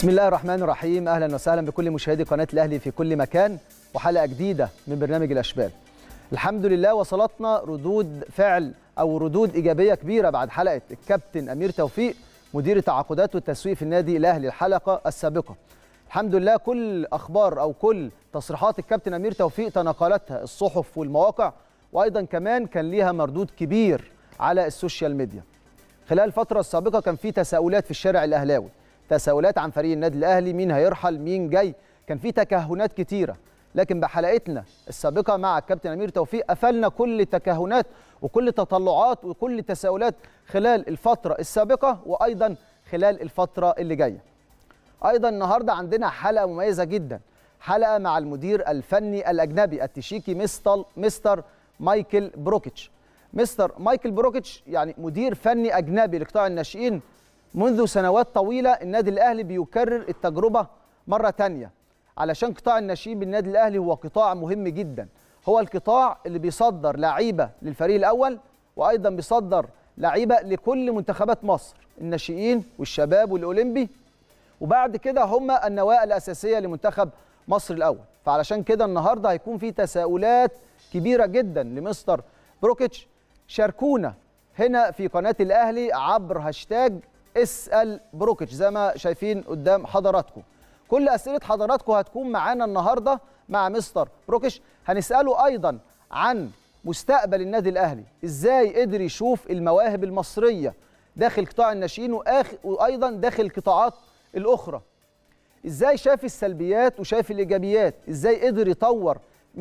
بسم الله الرحمن الرحيم اهلا وسهلا بكل مشاهدي قناه الاهلي في كل مكان وحلقه جديده من برنامج الاشبال الحمد لله وصلتنا ردود فعل او ردود ايجابيه كبيره بعد حلقه الكابتن امير توفيق مدير التعاقدات والتسويق في النادي الاهلي الحلقه السابقه الحمد لله كل اخبار او كل تصريحات الكابتن امير توفيق تناقلتها الصحف والمواقع وايضا كمان كان ليها مردود كبير على السوشيال ميديا خلال الفتره السابقه كان في تساؤلات في الشارع الاهلاوي تساؤلات عن فريق النادي الاهلي مين هيرحل مين جاي كان في تكهنات كتيره لكن بحلقتنا السابقه مع الكابتن امير توفيق قفلنا كل التكهنات وكل التطلعات وكل التساؤلات خلال الفتره السابقه وايضا خلال الفتره اللي جايه ايضا النهارده عندنا حلقه مميزه جدا حلقه مع المدير الفني الاجنبي التشيكي مستر مستر مايكل بروكيتش مستر مايكل بروكيتش يعني مدير فني اجنبي لقطاع الناشئين منذ سنوات طويله النادي الاهلي بيكرر التجربه مره تانية علشان قطاع الناشئين بالنادي الاهلي هو قطاع مهم جدا هو القطاع اللي بيصدر لعيبه للفريق الاول وايضا بيصدر لعيبه لكل منتخبات مصر الناشئين والشباب والاولمبي وبعد كده هم النواه الاساسيه لمنتخب مصر الاول فعلشان كده النهارده هيكون في تساؤلات كبيره جدا لمستر بروكيتش شاركونا هنا في قناه الاهلي عبر هاشتاج اسال بروكيتش زي ما شايفين قدام حضراتكم كل اسئله حضراتكم هتكون معانا النهارده مع مستر بروكيتش هنساله ايضا عن مستقبل النادي الاهلي ازاي قدر يشوف المواهب المصريه داخل قطاع الناشئين وايضا داخل القطاعات الاخرى ازاي شاف السلبيات وشاف الايجابيات ازاي قدر يطور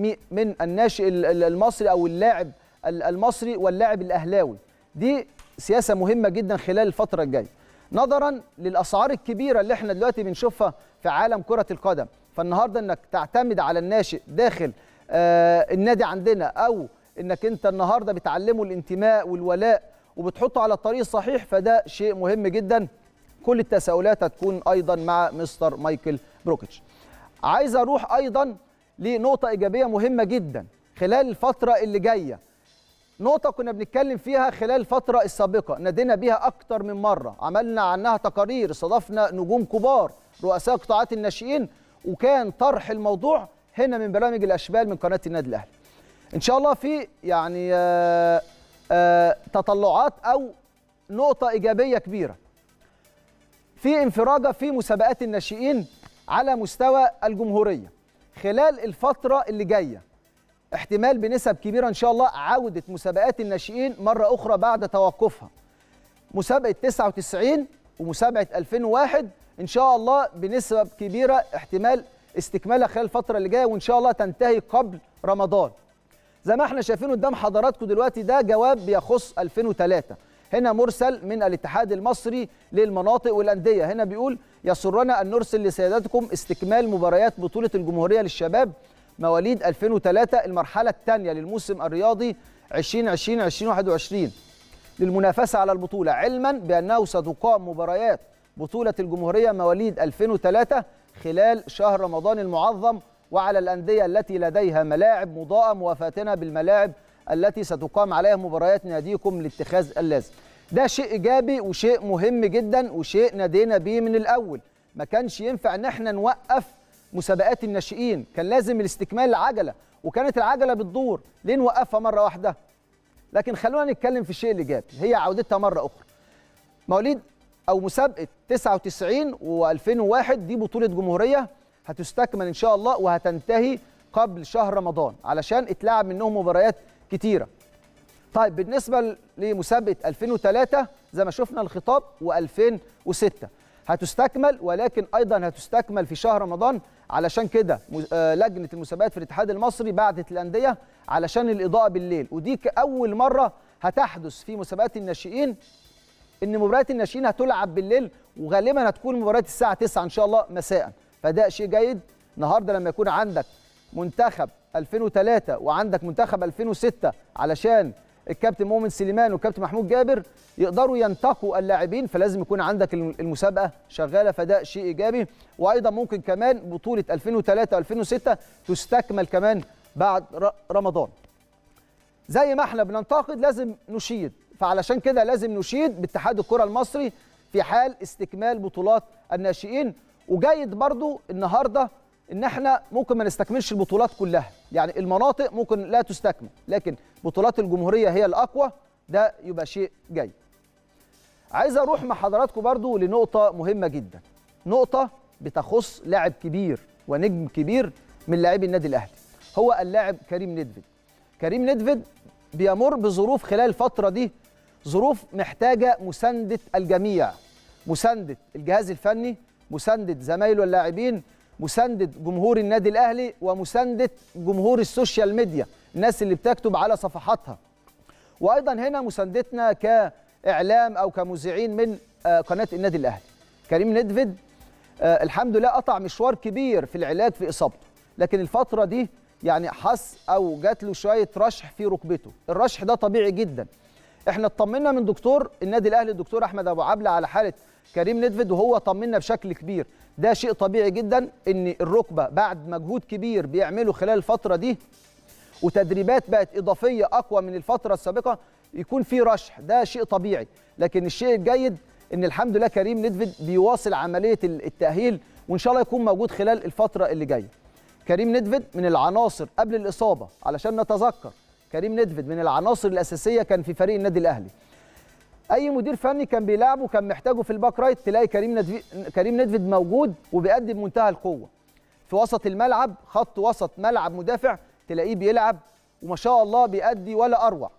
من الناشئ المصري او اللاعب المصري واللاعب الاهلاوي دي سياسه مهمه جدا خلال الفتره الجايه نظرا للاسعار الكبيره اللي احنا دلوقتي بنشوفها في عالم كره القدم فالنهارده انك تعتمد على الناشئ داخل آه النادي عندنا او انك انت النهارده بتعلمه الانتماء والولاء وبتحطه على الطريق الصحيح فده شيء مهم جدا كل التساؤلات هتكون ايضا مع مستر مايكل بروكيتش عايز اروح ايضا لنقطه ايجابيه مهمه جدا خلال الفتره اللي جايه نقطة كنا بنتكلم فيها خلال الفترة السابقة نادينا بيها أكتر من مرة عملنا عنها تقارير استضفنا نجوم كبار رؤساء قطاعات الناشئين وكان طرح الموضوع هنا من برامج الأشبال من قناة النادي الأهلي إن شاء الله في يعني آآ آآ تطلعات أو نقطة إيجابية كبيرة في انفراجة في مسابقات الناشئين على مستوى الجمهورية خلال الفترة اللي جايه احتمال بنسب كبيره ان شاء الله عوده مسابقات الناشئين مره اخرى بعد توقفها مسابقه 99 ومسابقه 2001 ان شاء الله بنسب كبيره احتمال استكمالها خلال الفتره اللي جايه وان شاء الله تنتهي قبل رمضان زي ما احنا شايفين قدام حضراتكم دلوقتي ده جواب بيخص 2003 هنا مرسل من الاتحاد المصري للمناطق والانديه هنا بيقول يسرنا ان نرسل لسيادتكم استكمال مباريات بطوله الجمهوريه للشباب مواليد 2003 المرحلة الثانية للموسم الرياضي 2020 2021 للمنافسة على البطولة علما بأنه ستقام مباريات بطولة الجمهورية مواليد 2003 خلال شهر رمضان المعظم وعلى الأندية التي لديها ملاعب مضاءة موافاتنا بالملاعب التي ستقام عليها مباريات ناديكم لاتخاذ اللازم ده شيء إيجابي وشيء مهم جدا وشيء نادينا بيه من الأول ما كانش ينفع ان احنا نوقف مسابقات الناشئين كان لازم الاستكمال العجله وكانت العجله بتدور ليه نوقفها مره واحده لكن خلونا نتكلم في الشيء الايجابي هي عودتها مره اخرى مواليد او مسابقه 99 و2001 دي بطوله جمهوريه هتستكمل ان شاء الله وهتنتهي قبل شهر رمضان علشان اتلعب منهم مباريات كتيره طيب بالنسبه لمسابقه 2003 زي ما شفنا الخطاب و2006 هتستكمل ولكن ايضا هتستكمل في شهر رمضان علشان كده لجنه المسابقات في الاتحاد المصري بعتت الانديه علشان الاضاءه بالليل ودي اول مره هتحدث في مسابقات الناشئين ان مباريات الناشئين هتلعب بالليل وغالبا هتكون مباريات الساعه 9 ان شاء الله مساء فده شيء جيد النهارده لما يكون عندك منتخب 2003 وعندك منتخب 2006 علشان الكابتن مؤمن سليمان والكابتن محمود جابر يقدروا ينتقوا اللاعبين فلازم يكون عندك المسابقه شغاله فده شيء ايجابي وايضا ممكن كمان بطوله 2003 و2006 تستكمل كمان بعد رمضان زي ما احنا بننتقد لازم نشيد فعلشان كده لازم نشيد باتحاد الكره المصري في حال استكمال بطولات الناشئين وجيد برضو النهارده ان احنا ممكن ما نستكملش البطولات كلها يعني المناطق ممكن لا تستكمل لكن بطولات الجمهوريه هي الاقوى ده يبقى شيء جيد عايز اروح مع حضراتكم برضو لنقطه مهمه جدا نقطه بتخص لاعب كبير ونجم كبير من لاعبي النادي الاهلي هو اللاعب كريم ندفد كريم ندفد بيمر بظروف خلال الفتره دي ظروف محتاجه مسانده الجميع مسانده الجهاز الفني مسانده زمايله اللاعبين مسانده جمهور النادي الاهلي ومسانده جمهور السوشيال ميديا الناس اللي بتكتب على صفحاتها وايضا هنا مساندتنا كاعلام او كمذيعين من قناه النادي الاهلي كريم ندفد الحمد لله قطع مشوار كبير في العلاج في اصابته لكن الفتره دي يعني حس او جات له شويه رشح في ركبته الرشح ده طبيعي جدا احنا اطمنا من دكتور النادي الاهلي الدكتور احمد ابو عبله على حاله كريم ندفد وهو طمنا بشكل كبير ده شيء طبيعي جدا ان الركبه بعد مجهود كبير بيعمله خلال الفتره دي وتدريبات بقت اضافيه اقوى من الفتره السابقه يكون في رشح ده شيء طبيعي لكن الشيء الجيد ان الحمد لله كريم ندفد بيواصل عمليه التاهيل وان شاء الله يكون موجود خلال الفتره اللي جايه كريم ندفد من العناصر قبل الاصابه علشان نتذكر كريم ندفد من العناصر الاساسيه كان في فريق النادي الاهلي اي مدير فني كان بيلعبه كان محتاجه في الباك رايت تلاقي كريم ندفد كريم ندفد موجود وبيقدم منتهى القوه في وسط الملعب خط وسط ملعب مدافع تلاقيه بيلعب وما شاء الله بيأدي ولا اروع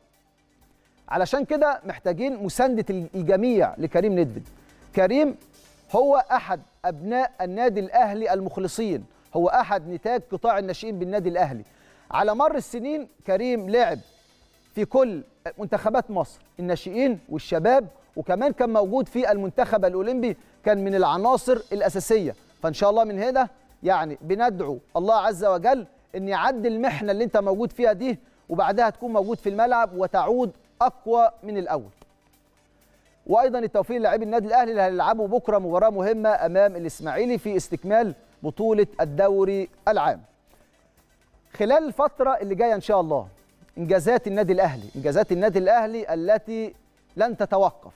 علشان كده محتاجين مسانده الجميع لكريم ندفد كريم هو احد ابناء النادي الاهلي المخلصين هو احد نتاج قطاع الناشئين بالنادي الاهلي على مر السنين كريم لعب في كل منتخبات مصر الناشئين والشباب وكمان كان موجود في المنتخب الاولمبي كان من العناصر الاساسيه فان شاء الله من هنا يعني بندعو الله عز وجل ان يعدي المحنه اللي انت موجود فيها دي وبعدها تكون موجود في الملعب وتعود اقوى من الاول وايضا التوفيق للاعبي النادي الاهلي اللي هيلعبوا بكره مباراه مهمه امام الاسماعيلي في استكمال بطوله الدوري العام خلال الفتره اللي جايه ان شاء الله انجازات النادي الاهلي انجازات النادي الاهلي التي لن تتوقف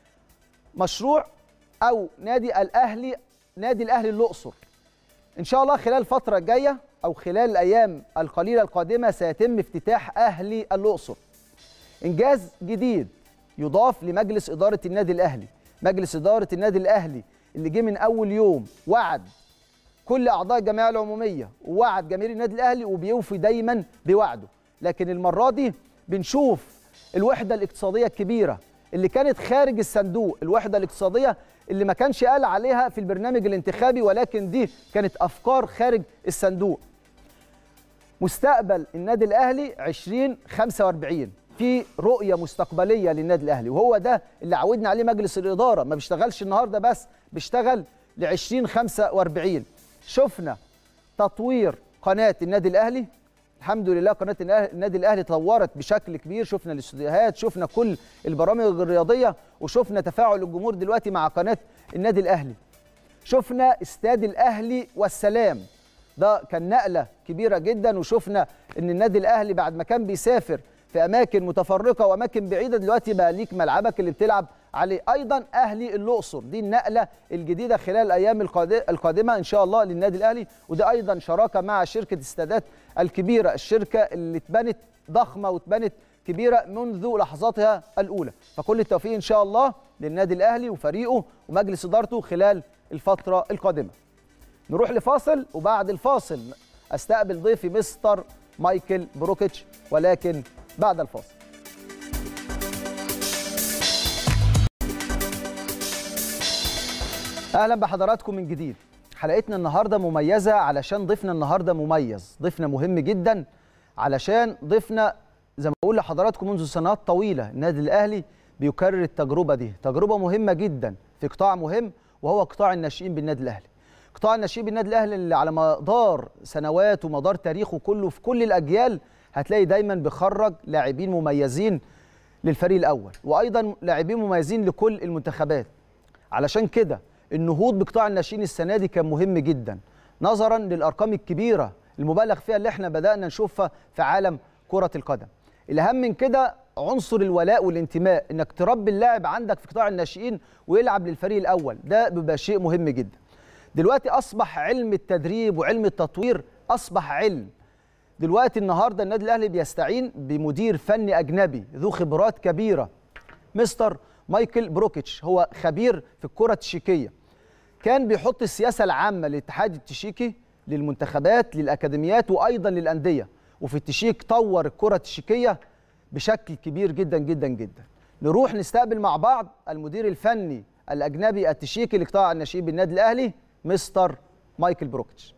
مشروع او نادي الاهلي نادي الاهلي الاقصر ان شاء الله خلال الفتره الجايه او خلال الايام القليله القادمه سيتم افتتاح اهلي الاقصر انجاز جديد يضاف لمجلس اداره النادي الاهلي مجلس اداره النادي الاهلي اللي جه من اول يوم وعد كل اعضاء الجمعيه العموميه ووعد جماهير النادي الاهلي وبيوفي دايما بوعده لكن المره دي بنشوف الوحده الاقتصاديه الكبيره اللي كانت خارج الصندوق الوحده الاقتصاديه اللي ما كانش قال عليها في البرنامج الانتخابي ولكن دي كانت افكار خارج الصندوق مستقبل النادي الاهلي 2045 في رؤيه مستقبليه للنادي الاهلي وهو ده اللي عودنا عليه مجلس الاداره ما بيشتغلش النهارده بس بيشتغل ل 2045 شفنا تطوير قناه النادي الاهلي الحمد لله قناه النادي الاهلي تطورت بشكل كبير شفنا الاستوديوهات شفنا كل البرامج الرياضيه وشفنا تفاعل الجمهور دلوقتي مع قناه النادي الاهلي شفنا استاد الاهلي والسلام ده كان نقله كبيره جدا وشفنا ان النادي الاهلي بعد ما كان بيسافر في اماكن متفرقه واماكن بعيده دلوقتي بقى ليك ملعبك اللي بتلعب عليه ايضا اهلي الاقصر دي النقله الجديده خلال الايام القادمه ان شاء الله للنادي الاهلي وده ايضا شراكه مع شركه السادات الكبيره الشركه اللي اتبنت ضخمه واتبنت كبيره منذ لحظاتها الاولى فكل التوفيق ان شاء الله للنادي الاهلي وفريقه ومجلس ادارته خلال الفتره القادمه نروح لفاصل وبعد الفاصل استقبل ضيفي مستر مايكل بروكيتش ولكن بعد الفاصل اهلا بحضراتكم من جديد حلقتنا النهارده مميزه علشان ضيفنا النهارده مميز ضيفنا مهم جدا علشان ضيفنا زي ما بقول لحضراتكم منذ سنوات طويله النادي الاهلي بيكرر التجربه دي تجربه مهمه جدا في قطاع مهم وهو قطاع الناشئين بالنادي الاهلي قطاع الناشئين بالنادي الاهلي اللي على مدار سنوات ومدار تاريخه كله في كل الاجيال هتلاقي دايما بيخرج لاعبين مميزين للفريق الاول وايضا لاعبين مميزين لكل المنتخبات علشان كده النهوض بقطاع الناشئين السنه دي كان مهم جدا نظرا للارقام الكبيره المبالغ فيها اللي احنا بدانا نشوفها في عالم كره القدم الاهم من كده عنصر الولاء والانتماء انك تربي اللاعب عندك في قطاع الناشئين ويلعب للفريق الاول ده بيبقى شيء مهم جدا دلوقتي اصبح علم التدريب وعلم التطوير اصبح علم دلوقتي النهارده النادي الاهلي بيستعين بمدير فني اجنبي ذو خبرات كبيره مستر مايكل بروكيتش هو خبير في الكره التشيكيه كان بيحط السياسه العامه للاتحاد التشيكي للمنتخبات للاكاديميات وايضا للانديه وفي التشيك طور الكره التشيكيه بشكل كبير جدا جدا جدا نروح نستقبل مع بعض المدير الفني الاجنبي التشيكي لقطاع الناشئين بالنادي الاهلي مستر مايكل بروكيتش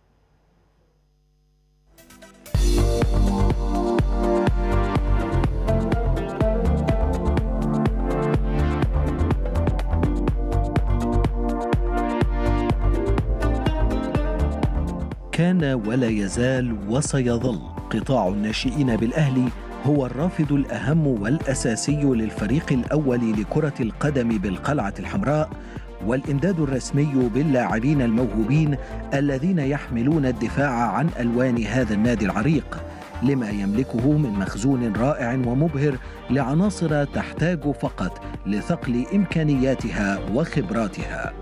كان ولا يزال وسيظل قطاع الناشئين بالأهلي هو الرافد الأهم والأساسي للفريق الأول لكرة القدم بالقلعة الحمراء والإمداد الرسمي باللاعبين الموهوبين الذين يحملون الدفاع عن ألوان هذا النادي العريق لما يملكه من مخزون رائع ومبهر لعناصر تحتاج فقط لثقل إمكانياتها وخبراتها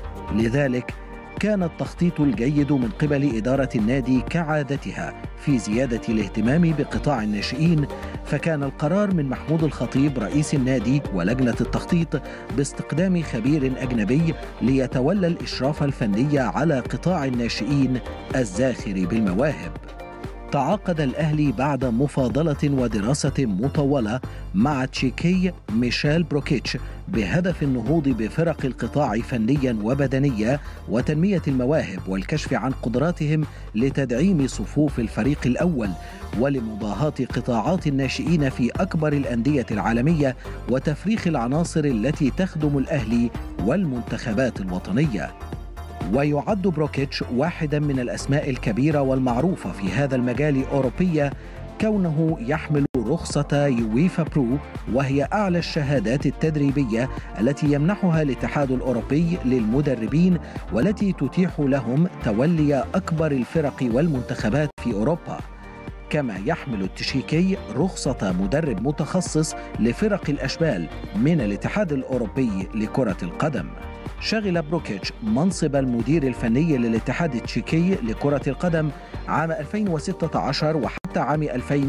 لذلك كان التخطيط الجيد من قبل إدارة النادي كعادتها في زيادة الاهتمام بقطاع الناشئين فكان القرار من محمود الخطيب رئيس النادي ولجنة التخطيط باستقدام خبير أجنبي ليتولى الإشراف الفني على قطاع الناشئين الزاخر بالمواهب تعاقد الأهلي بعد مفاضلة ودراسة مطولة مع تشيكي ميشيل بروكيتش بهدف النهوض بفرق القطاع فنيا وبدنيا وتنمية المواهب والكشف عن قدراتهم لتدعيم صفوف الفريق الأول ولمضاهاة قطاعات الناشئين في أكبر الأندية العالمية وتفريخ العناصر التي تخدم الأهلي والمنتخبات الوطنية ويعد بروكيتش واحدا من الأسماء الكبيرة والمعروفة في هذا المجال أوروبية كونه يحمل رخصة يويفا برو وهي أعلى الشهادات التدريبية التي يمنحها الاتحاد الأوروبي للمدربين والتي تتيح لهم تولي أكبر الفرق والمنتخبات في أوروبا كما يحمل التشيكي رخصة مدرب متخصص لفرق الأشبال من الاتحاد الأوروبي لكرة القدم شغل بروكيتش منصب المدير الفني للاتحاد التشيكي لكرة القدم عام 2016 وحتى عام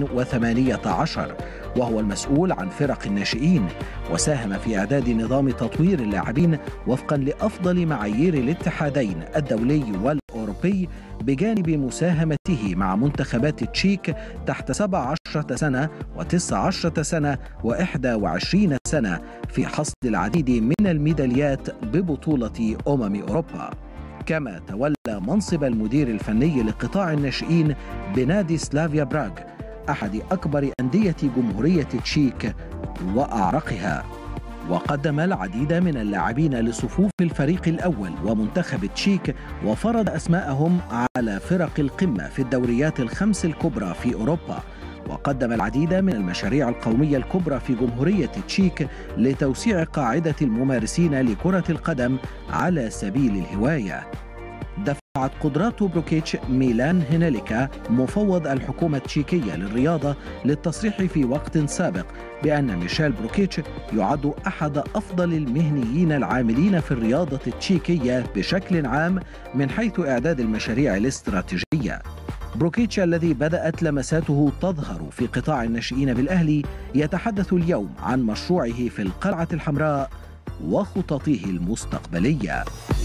2018 وهو المسؤول عن فرق الناشئين وساهم في إعداد نظام تطوير اللاعبين وفقا لأفضل معايير الاتحادين الدولي والأوروبي بجانب مساهمته مع منتخبات تشيك تحت 17 سنة و19 سنة و21 سنة في حصد العديد من الميداليات ببطولة أمم أوروبا كما تولى منصب المدير الفني لقطاع الناشئين بنادي سلافيا براغ أحد أكبر أندية جمهورية تشيك وأعرقها وقدم العديد من اللاعبين لصفوف الفريق الأول ومنتخب تشيك وفرض أسماءهم على فرق القمة في الدوريات الخمس الكبرى في أوروبا وقدم العديد من المشاريع القومية الكبرى في جمهورية تشيك لتوسيع قاعدة الممارسين لكرة القدم على سبيل الهواية دفعت قدرات بروكيتش ميلان هناليكا مفوض الحكومة التشيكية للرياضة للتصريح في وقت سابق بأن ميشيل بروكيتش يعد أحد أفضل المهنيين العاملين في الرياضة التشيكية بشكل عام من حيث إعداد المشاريع الاستراتيجية بروكيتش الذي بدأت لمساته تظهر في قطاع الناشئين بالأهلي يتحدث اليوم عن مشروعه في القلعة الحمراء وخططه المستقبليه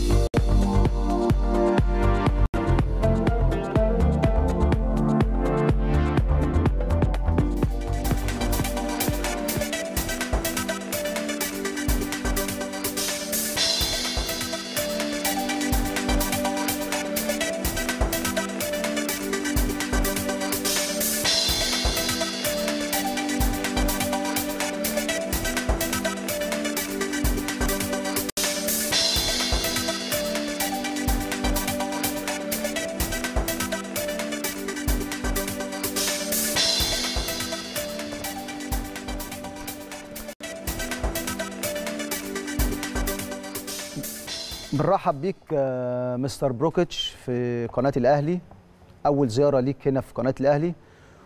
بنرحب بيك آه، مستر بروكيتش في قناه الاهلي اول زياره ليك هنا في قناه الاهلي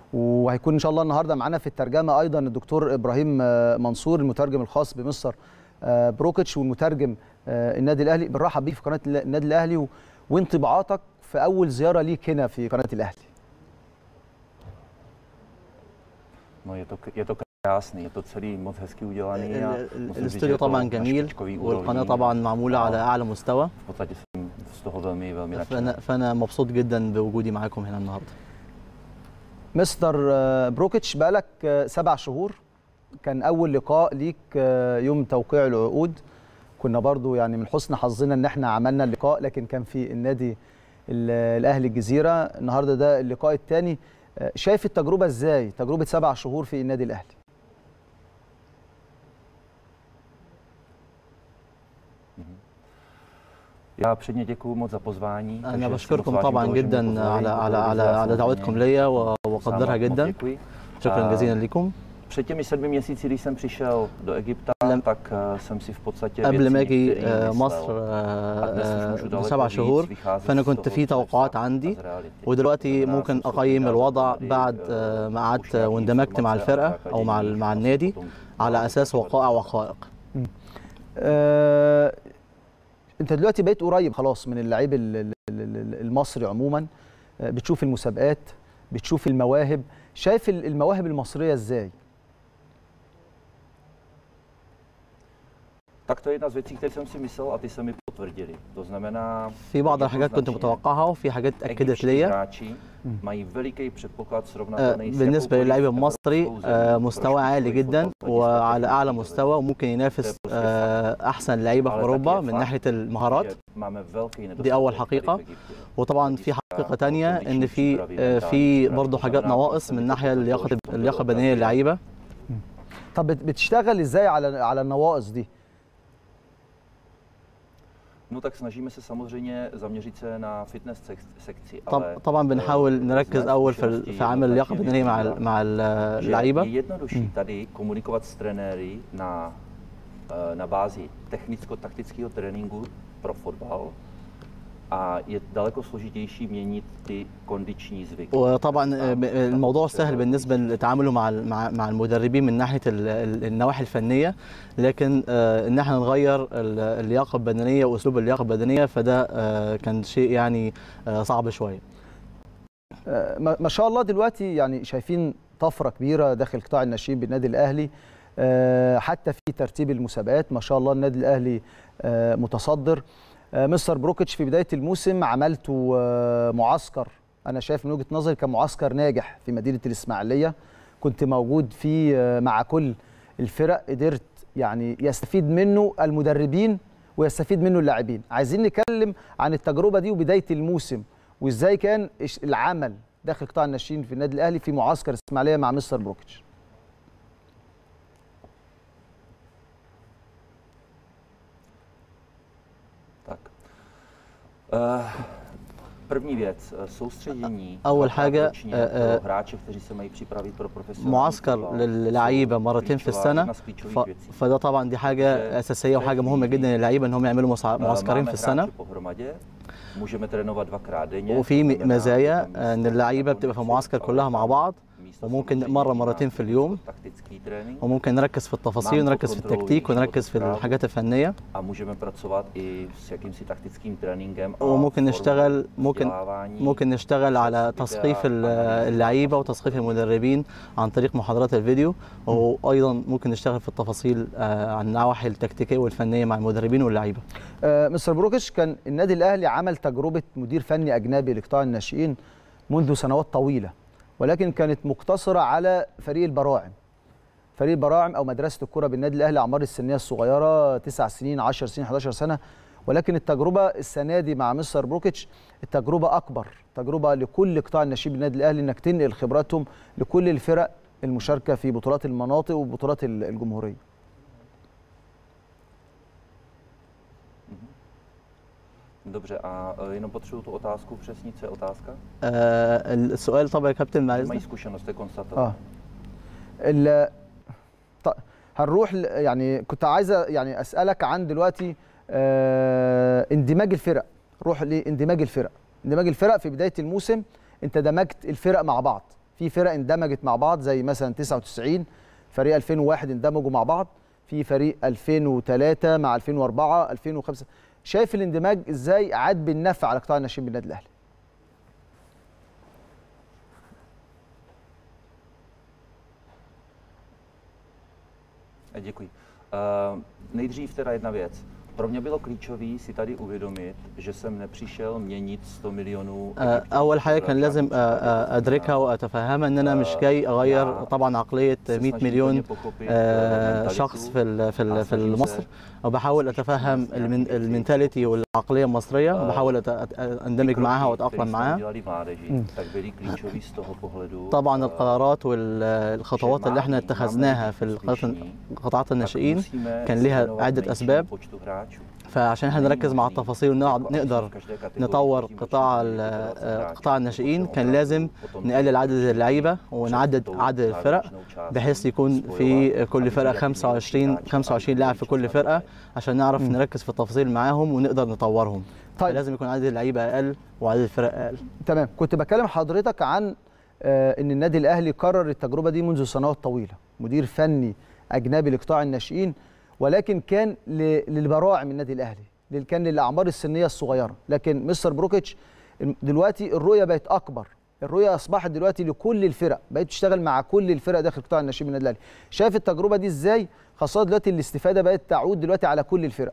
وهيكون ان شاء الله النهارده معانا في الترجمه ايضا الدكتور ابراهيم آه، منصور المترجم الخاص بمستر آه، بروكيتش والمترجم آه، النادي الاهلي بنرحب بيك في قناه النادي الاهلي و- وانطباعاتك في اول زياره ليك هنا في قناه الاهلي No je to, je to krásný, je to celý moc hezky udělaný. a ال- ال- musím říct, že الاستوديو je to طبعا na جميل špičkový والقناه úrovni. طبعا معموله آه. على اعلى مستوى V podstatě jsem z toho velmi, velmi nadšený. فانا فانا مبسوط جدا بوجودي معاكم هنا النهارده مستر آه، بروكيتش بقالك آه، سبع شهور كان اول لقاء ليك آه، يوم توقيع العقود كنا برضو يعني من حسن حظنا ان احنا عملنا اللقاء لكن كان في النادي ال- الاهلي الجزيره النهارده ده اللقاء الثاني شايف التجربه ازاي تجربه سبع شهور في النادي الاهلي Já předně děkuji moc za pozvání. انا takže si بشكركم moc vážím طبعا toho, že mě جدا pozvali على do على televize. على Já على samozřejmě دعوتكم ليا واقدرها sám moc جدا Děkuji. شكرا آه، جزيلا لكم Před těmi sedmi měsíci, když jsem přišel do Egypta, Lem- tak eh, jsem si v podstatě قبل věci ما اجي některý آه، myslel. مصر آه، A dnes už آه، můžu daleko بسبع víc شهور vycházet فانا z كنت toho, في co je توقعات fakt a عندي z reality. ودلوقتي To znamená, ممكن jsem اقيم schopný الوضع dát بعد dohromady, آه، eh, ما už قعدت nějaký واندمجت مع informace الفرقه a او مع základní مع informace النادي potom على اساس وقائع وحقائق آه، انت دلوقتي بقيت قريب خلاص من اللعيب ال- ال- ال- المصري عموما آه، بتشوف المسابقات بتشوف المواهب شايف ال- المواهب المصريه ازاي Tak to je jedna z věcí, které jsem si myslel a ty se mi potvrdili. To znamená, في بعض že الحاجات كنت jednoznačně متوقعها وفي حاجات اكدت egyptští ليا hráči mají veliký předpoklad آه، srovnatelný s بالنسبه jakoukoliv للاعب evropskou المصري zemí آه، pro مستوى عالي špičkový جدا fotbal z hlediska وعلى technických اعلى dovedností. مستوى وممكن ينافس آه، احسن لعيبه في Ale اوروبا taky je من fakt, ناحيه المهارات že máme velký nedostatek دي اول tady v حقيقه Egyptě. وطبعا في حقيقه تانية ان في آه، في برضه حاجات نواقص من ناحيه اللياقه اللياقه البدنيه للعيبه طب بت- بتشتغل ازاي على على النواقص دي No tak snažíme se samozřejmě zaměřit se na fitness sek- sekci, طب ale طبعا بنحاول eh, نركز z mé اول في ال- zkušenosti في عامل اللياقه jednoznačně البدنيه مع ال- vyplývá, مع ال- že اللعيبه je jednodušší tady komunikovat s trenéry na, eh, na bázi technicko-taktického tréninku pro fotbal a je daleko složitější měnit ty kondiční zvyky. وطبعا آه، ب- الموضوع Tam سهل potřebuje بالنسبه لتعامله مع ال- مع مع المدربين من ناحيه ال- ال- النواحي الفنيه لكن آه، ان احنا نغير ال- اللياقه البدنيه واسلوب اللياقه البدنيه فده آه، كان شيء يعني آه، صعب شويه آه، ما ما شاء الله دلوقتي يعني شايفين طفره كبيره داخل قطاع الناشئين بالنادي الاهلي آه، حتى في ترتيب المسابقات ما شاء الله النادي الاهلي آه، متصدر آه، مستر بروكيتش في بدايه الموسم عملتوا آه، معسكر انا شايف من وجهه نظري كان معسكر ناجح في مدينه الاسماعيليه كنت موجود فيه آه، مع كل الفرق قدرت يعني يستفيد منه المدربين ويستفيد منه اللاعبين عايزين نتكلم عن التجربه دي وبدايه الموسم وازاي كان إش- العمل داخل قطاع الناشئين في النادي الاهلي في معسكر الاسماعيليه مع مستر بروكيتش Tak. Eh, První věc, eh, soustředění. أول dvakrát حاجة، ročně eh, pro hráče, kteří se mají připravit pro profesionální معسكر fotbal, للعيبه jsou مرتين في klíčová- السنه jedna z klíčových ف- věcí. فده طبعا دي حاجه اساسيه وحاجه مهمه جدا للعيبه ان هم يعملوا مسع- Eh, معسكرين máme في السنه hráče pohromadě, můžeme trénovat dvakrát denně. وفي to م- znamená, مزايا je tam ان místo اللعيبه na بتبقى في kondici, المعسكر ale كلها tam مع بعض místo وممكن samozřejmě مرة na مرتين في اليوم. taktický trénink وممكن نركز في التفاصيل نعم، ونركز في كنترول التكتيك ونركز في وتكرار. الحاجات الفنيه a můžeme pracovat i s jakýmsi taktickým tréninkem a وممكن formou نشتغل ممكن vzdělávání. ممكن نشتغل على تثقيف ال- اللعيبه وتثقيف المدربين عن طريق محاضرات الفيديو وايضا ممكن نشتغل في التفاصيل آه، عن النواحي التكتيكيه والفنيه مع المدربين واللعيبه آه، مستر بروكيتش كان النادي الاهلي عمل تجربه مدير فني اجنبي لقطاع الناشئين منذ سنوات طويله ولكن كانت مقتصره على فريق البراعم فريق البراعم او مدرسه الكره بالنادي الاهلي اعمار السنيه الصغيره 9 سنين 10 سنين 11 سنه ولكن التجربه السنه دي مع مستر بروكيتش التجربه اكبر تجربه لكل قطاع الناشئين بالنادي الاهلي انك تنقل خبراتهم لكل الفرق المشاركه في بطولات المناطق وبطولات ال- الجمهوريه Dobře, a e, jenom potřebuji tu otázku přesnit, co je otázka? آه، السؤال طبعا يا كابتن معلش Mají zkušenost, to je اه konstatovat. ال ط- هنروح ل- يعني كنت عايز يعني اسالك عن دلوقتي آه، اندماج الفرق روح لاندماج الفرق اندماج الفرق في بدايه الموسم انت دمجت الفرق مع بعض في فرق اندمجت مع بعض زي مثلا 99 فريق 2001 اندمجوا مع بعض في فريق 2003 مع 2004 2005 شايف الاندماج ازاي عاد بالنفع على قطاع الناشئين بالنادي الاهلي Děkuji. Uh, nejdřív teda jedna věc. Pro mě bylo klíčové si tady uvědomit, že jsem nepřišel měnit 100 milionů آه، اول حاجه كان لازم آه، آه، ادركها واتفهمها ان انا مش جاي اغير طبعا عقليه 100 مليون آه، شخص في ال- في ال- في مصر وبحاول اتفهم المن- المنتاليتي والعقليه المصريه وبحاول أت- أت- اندمج معاها واتاقلم معاها tak byly klíčový z toho pohledu. طبعا eh, القرارات والخطوات اللي احنا اتخذناها في القطاعات- قطاعات الناشئين كان لها عده اسباب فعشان احنا نركز مع التفاصيل ونقدر نطور قطاع ال- آه، قطاع الناشئين كان لازم نقلل عدد اللعيبه ونعدد عدد الفرق بحيث يكون في كل فرقه 25 25 لاعب في كل فرقه عشان نعرف نركز في التفاصيل معاهم ونقدر نطورهم طيب. لازم يكون عدد اللعيبه اقل وعدد الفرق اقل تمام كنت بكلم حضرتك عن آه، ان النادي الاهلي قرر التجربه دي منذ سنوات طويله مدير فني اجنبي لقطاع الناشئين ولكن كان ل- للبراعم النادي الاهلي لل- كان للاعمار السنيه الصغيره لكن مستر بروكيتش دلوقتي الرؤيه بقت اكبر الرؤيه اصبحت دلوقتي لكل الفرق بقت تشتغل مع كل الفرق داخل قطاع الناشئين من النادي الاهلي شايف التجربه دي ازاي خاصه دلوقتي الاستفاده بقت تعود دلوقتي على كل الفرق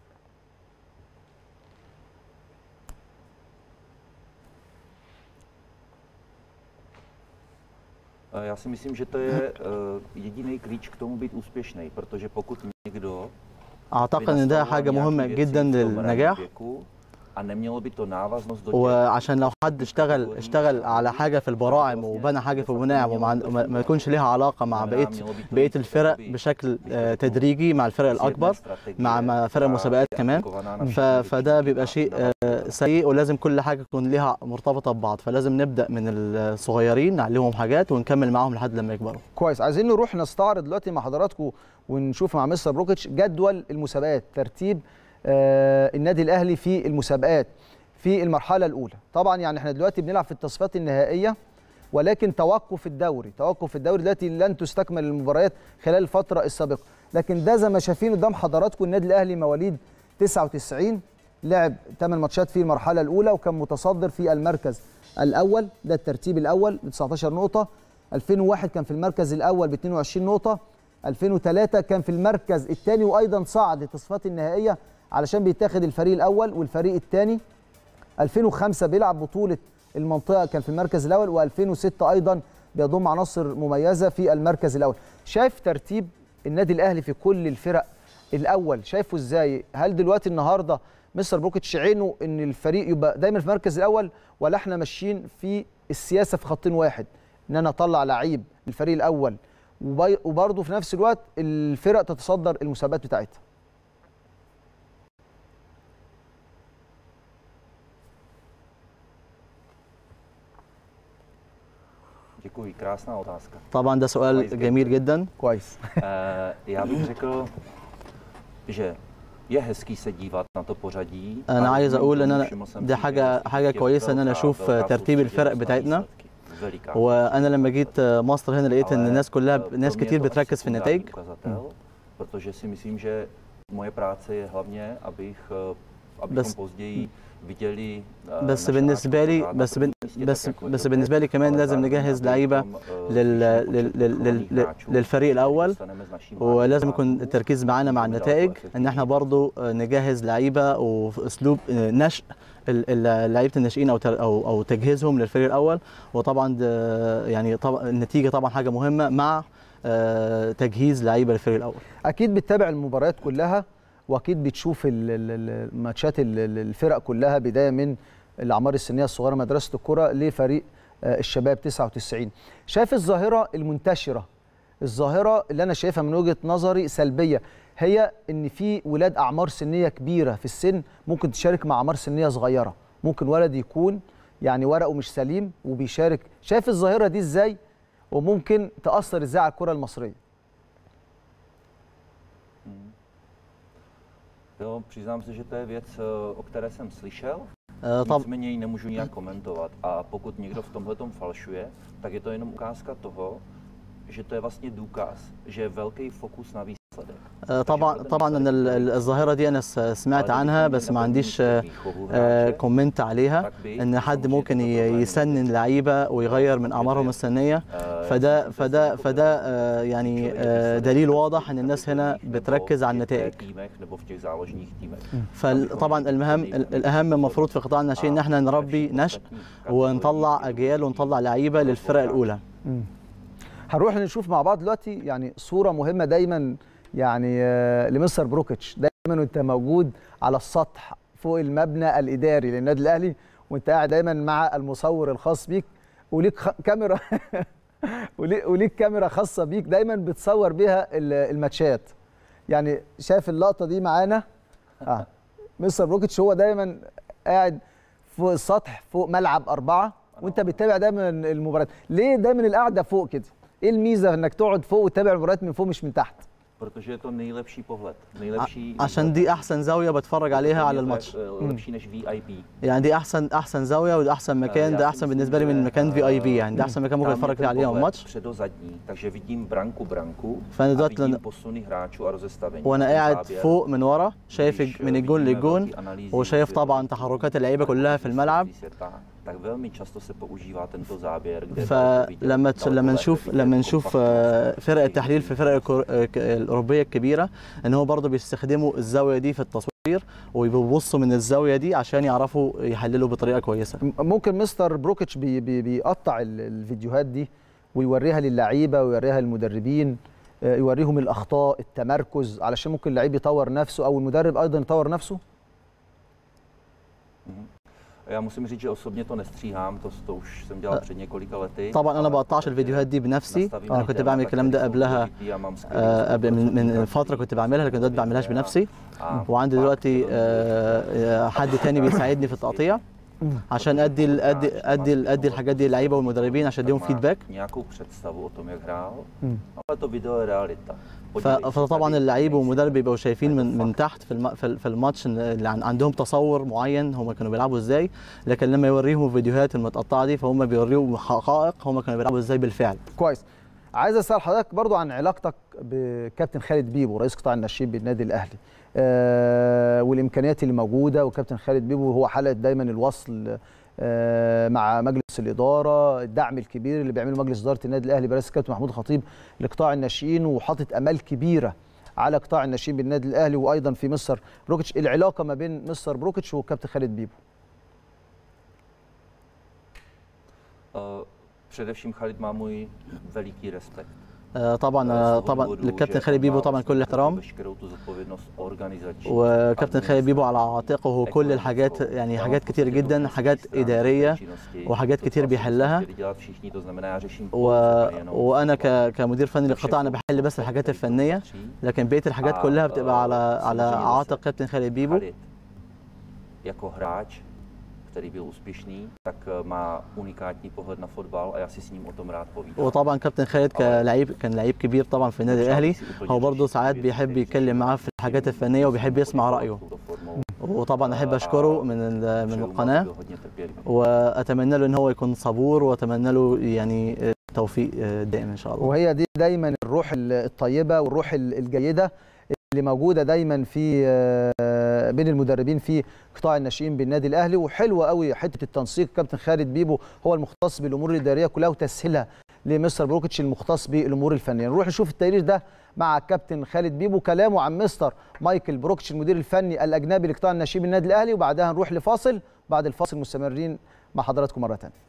Eh, Já si myslím, že to je eh, jediný klíč k tomu být úspěšný, protože pokud někdo اعتقد ان ده حاجه مهمه جدا للنجاح a nemělo by to návaznost do těch وعشان لو حد اشتغل اشتغل على حاجه في البراعم وبنى حاجه في الملاعب وما ما ما يكونش ليها علاقه مع بقيه بقيه الفرق بشكل آه، تدريجي مع الفرق الاكبر مع مع فرق المسابقات كمان ف- فده بيبقى شيء آه، سيء ولازم كل حاجه تكون ليها مرتبطه ببعض فلازم نبدا من الصغيرين نعلمهم حاجات ونكمل معاهم لحد لما يكبروا كويس عايزين نروح نستعرض دلوقتي مع حضراتكم ونشوف مع مستر بروكيتش جدول المسابقات ترتيب آه النادي الاهلي في المسابقات في المرحله الاولى طبعا يعني احنا دلوقتي بنلعب في التصفيات النهائيه ولكن توقف الدوري توقف الدوري دلوقتي لن تستكمل المباريات خلال الفتره السابقه لكن ده زي ما شايفين قدام حضراتكم النادي الاهلي مواليد 99 لعب 8 ماتشات في المرحله الاولى وكان متصدر في المركز الاول ده الترتيب الاول ب 19 نقطه 2001 كان في المركز الاول ب 22 نقطه 2003 كان في المركز الثاني وايضا صعد التصفيات النهائيه علشان بيتاخد الفريق الاول والفريق الثاني 2005 بيلعب بطوله المنطقه كان في المركز الاول و2006 ايضا بيضم عناصر مميزه في المركز الاول شايف ترتيب النادي الاهلي في كل الفرق الاول شايفه ازاي هل دلوقتي النهارده مستر بروكيتش عينه ان الفريق يبقى دايما في المركز الاول ولا احنا ماشيين في السياسه في خطين واحد ان انا اطلع لعيب الفريق الاول وبي- وبرضه في نفس الوقت الفرق تتصدر المسابقات بتاعتها Děkuji, krásná otázka. طبعا ده سؤال جميل جدا كويس Eh, Já bych řekl, že je hezký se dívat na to pořadí. انا ale عايز vzhledem اقول k ان tomu انا všemu jsem دي si حاجه vědom, حاجه je كويسه ان انا velká- اشوف velká ترتيب soustředěnost الفرق na بتاعتنا výsledky. Veliká. وانا لما جيت مصر هنا لقيت ان Ale, الناس كلها eh, ناس pro mě je كتير to asi بتركز في sekundární النتائج ukazatel, protože si myslím, že moje práce je hlavně, abych, eh, abychom بس- později viděli eh, بس naše بالنسبه لي náčelníky na بس بن prvním místě, بس tak jako je بس to بالنسبه لي teď, كمان ale لازم zároveň نجهز abychom, لعيبه eh, لل zvýšili لل počet لل vychovaných لل hráčů, للفريق الاول dostaneme s naším ولازم mladým يكون hráčům التركيز معانا مع velmi daleko النتائج ان احنا efektivněji. برضو نجهز لعيبه واسلوب نشء ال- ال- لعيبه الناشئين او تر- او او تجهيزهم للفريق الاول وطبعا ده يعني طبعا النتيجه طبعا حاجه مهمه مع آه، تجهيز لعيبه للفريق الاول اكيد بتتابع المباريات كلها واكيد بتشوف ال- ال- ال- الماتشات ال- ال- الفرق كلها بدايه من الاعمار السنيه الصغيره مدرسه الكره لفريق آه، الشباب 99 شايف الظاهره المنتشره الظاهره اللي انا شايفها من وجهه نظري سلبيه هي ان في ولاد اعمار سنيه كبيره في السن ممكن تشارك مع اعمار سنيه صغيره ممكن ولد يكون يعني ورقه مش سليم وبيشارك شايف الظاهره دي ازاي وممكن تاثر ازاي على الكره المصريه Jo, přiznám se, že to je věc, eh, o které jsem slyšel, آه، طب nicméně ji nemůžu nijak komentovat. A pokud někdo v tomhle falšuje, tak je to jenom ukázka toho, že to je vlastně důkaz, že je velký fokus na výsledek. آه، طبعا طبعا انا ال- ال- الظاهره دي انا س- سمعت عنها بس ما عنديش آه، آه، كومنت عليها ان حد ممكن ي- يسنن لعيبه ويغير من اعمارهم السنيه فده فده فده آه، يعني آه، دليل واضح ان الناس هنا بتركز على النتائج فطبعا المهم ال- الاهم المفروض في قطاع الناشئين ان احنا نربي نشء ونطلع اجيال ونطلع لعيبه للفرق الاولى هنروح نشوف مع بعض دلوقتي يعني صوره مهمه دايما يعني آه، لمستر بروكيتش دايما وانت موجود على السطح فوق المبنى الاداري للنادي الاهلي وانت قاعد دايما مع المصور الخاص بيك وليك خ... كاميرا وليك, وليك كاميرا خاصه بيك دايما بتصور بيها ال- الماتشات يعني شايف اللقطه دي معانا اه مستر بروكيتش هو دايما قاعد فوق السطح فوق ملعب أربعة وانت بتتابع دايما المباريات ليه دايما القعده فوق كده ايه الميزه انك تقعد فوق وتتابع المباريات من فوق مش من تحت Protože je to nejlepší pohled. Nejlepší عشان دي احسن زاويه بتفرج عليها على الماتش Lepší než VIP. يعني دي احسن احسن زاويه وده احسن مكان ده احسن بالنسبه لي من مكان في اي بي يعني ده احسن مكان ممكن اتفرج فيه عليه على الماتش Předozadní, takže vidím branku branku فأنا a دلوقتي vidím لن- posuny hráčů a rozestavení. وانا Ten قاعد záběr, فوق من ورا شايف když من الجون vidíme للجون velký analýzy وشايف طبعا světových تحركات اللعيبه كلها في الملعب světa, tak velmi často se používá tento záběr, kde فلما تش- لما نشوف لما نشوف آه، فرق التحليل في الفرق الكور- آه، ك- الاوروبيه الكبيره ان هو برضه بيستخدموا الزاويه دي في التصوير وبيبصوا من الزاويه دي عشان يعرفوا يحللوا بطريقه كويسه م- ممكن مستر بروكيتش بي بي بيقطع ال- الفيديوهات دي ويوريها للعيبه ويوريها للمدربين آه، يوريهم الاخطاء التمركز علشان ممكن اللعيب يطور نفسه او المدرب ايضا يطور نفسه Já musím říct, že osobně to nestříhám, to, to už jsem dělal před několika lety. طبعا انا ale بقطعش protože الفيديوهات دي بنفسي nastavím انا ty كنت témata, بعمل الكلام které ده jsou قبلها důležitý a mám skvělý آه، قبل من, من pracovníka, فتره كنت بعملها لكن دلوقتي بعملهاش بنفسي a وعندي pak دلوقتي velmi آه، آه، حد تاني بيساعدني في التقطيع عشان ادي ال- ادي ادي ال- ادي الحاجات دي للعيبه والمدربين عشان اديهم tak má فيدباك nějakou představu o tom, jak hrál, Mm. ale to video je realita. ف- Podívej se فطبعا tady, اللعيبه nejsi- والمدرب بيبقوا شايفين من من تحت في الم- في ال- في الماتش إن اللي عن- عندهم تصور معين هم كانوا بيلعبوا ازاي لكن لما يوريهم الفيديوهات المتقطعه دي فهم بيوريهم حقائق هم كانوا بيلعبوا ازاي بالفعل كويس عايز اسال حضرتك برضو عن علاقتك بكابتن خالد بيبو رئيس قطاع الناشئين بالنادي الاهلي آه والامكانيات اللي موجوده وكابتن خالد بيبو هو حلقه دايما الوصل آه مع مجلس الاداره الدعم الكبير اللي بيعمله مجلس اداره النادي الاهلي برئاسه الكابتن محمود الخطيب لقطاع الناشئين وحاطط امال كبيره على قطاع الناشئين بالنادي الاهلي وايضا في مستر بروكيتش العلاقه ما بين مستر بروكيتش وكابتن خالد بيبو Eh, Především Khalid má můj veliký respekt. آه، طبعا Z آه، toho طبعا důvodu, للكابتن že خالد on بيبو má طبعا كل vlastně احترام veškerou tu zodpovědnost organizační. وكابتن خالد بيبو على عاتقه كل الحاجات ekonomickou. يعني Já حاجات mám كتير prostě جدا tu حاجات stránku té إدارية činnosti, وحاجات to, co كتير asi بيحلها. bychom chtěli dělat všichni, to znamená, já řeším و... pouze a jenom وانا fotbal. ك... كمدير فني للقطاع انا بحل بس الحاجات který k tomu الفنيه patří. لكن بقيه الحاجات A, كلها بتبقى على eh, على samozřejmě zase عاتق كابتن خالد بيبو Khalid jako hráč, který byl úspěšný, tak eh, má unikátní pohled na fotbal a já si s ním o tom rád povídám. وطبعا كابتن خالد كلاعب كان لعيب كبير طبعا في النادي الاهلي هو برضه ساعات بيحب يتكلم معاه في الحاجات الفنيه وبيحب يسمع رايه وطبعا احب اشكره من ال- من القناه واتمنى له ان هو يكون صبور واتمنى له يعني توفيق دائم ان شاء الله وهي دي دايما الروح الطيبه والروح الجيده اللي موجوده دايما في آه، بين المدربين في قطاع الناشئين بالنادي الاهلي وحلوه قوي حته التنسيق كابتن خالد بيبو هو المختص بالامور الاداريه كلها وتسهيلها لمستر بروكيتش المختص بالامور الفنيه نروح نشوف التقرير ده مع الكابتن خالد بيبو كلامه عن مستر مايكل بروكيتش المدير الفني الاجنبي لقطاع الناشئين بالنادي الاهلي وبعدها نروح لفاصل بعد الفاصل مستمرين مع حضراتكم مره ثانيه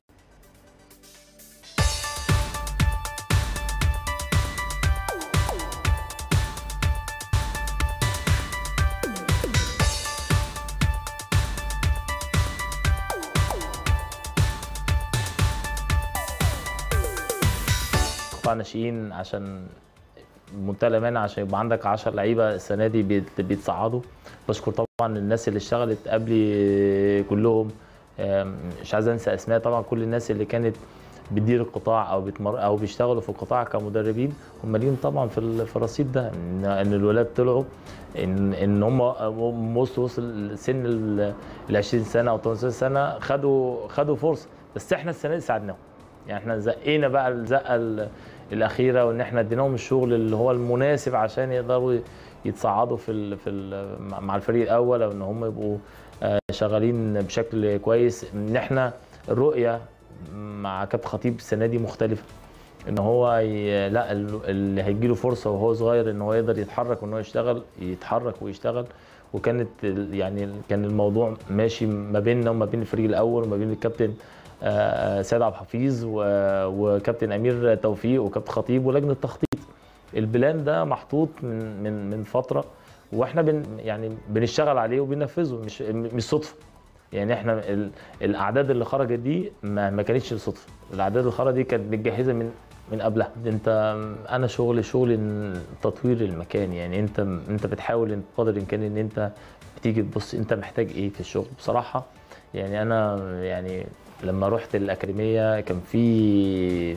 قطاع ناشئين عشان بمنتهى الامانه عشان يبقى عندك 10 لعيبه السنه دي بيت- بيتصعدوا بشكر طبعا الناس اللي اشتغلت قبلي كلهم آم، مش عايز انسى اسماء طبعا كل الناس اللي كانت بتدير القطاع او بتمر او بيشتغلوا في القطاع كمدربين هم ليهم طبعا في ال- في الرصيد ده ان ان الولاد طلعوا ان ان هم وصلوا وصل سن ال 20 سنه او 18 سنه خدوا خدوا فرصه بس احنا السنه دي ساعدناهم يعني احنا زقينا بقى الزقه ال- الاخيره وان احنا اديناهم الشغل اللي هو المناسب عشان يقدروا يتصعدوا في ال في ال مع الفريق الاول او ان هم يبقوا آه، شغالين بشكل كويس ان احنا الرؤيه مع كابتن خطيب السنه دي مختلفه ان هو ي... لا ال- اللي هيجي له فرصه وهو صغير ان هو يقدر يتحرك وان هو يشتغل يتحرك ويشتغل وكانت ال- يعني كان الموضوع ماشي ما بيننا وما بين الفريق الاول وما بين الكابتن آه، سيد عبد الحفيظ و- وكابتن امير توفيق وكابتن خطيب ولجنه التخطيط البلان ده محطوط من من من فتره واحنا بن يعني بنشتغل عليه وبننفذه مش مش صدفه يعني احنا ال- الاعداد اللي خرجت دي ما, ما كانتش صدفه الاعداد اللي خرجت دي كانت متجهزه من من قبلها انت انا شغل شغل إن تطوير المكان يعني انت انت بتحاول إن قدر الامكان ان انت بتيجي تبص انت محتاج ايه في الشغل بصراحه يعني انا يعني لما رحت الاكاديميه كان في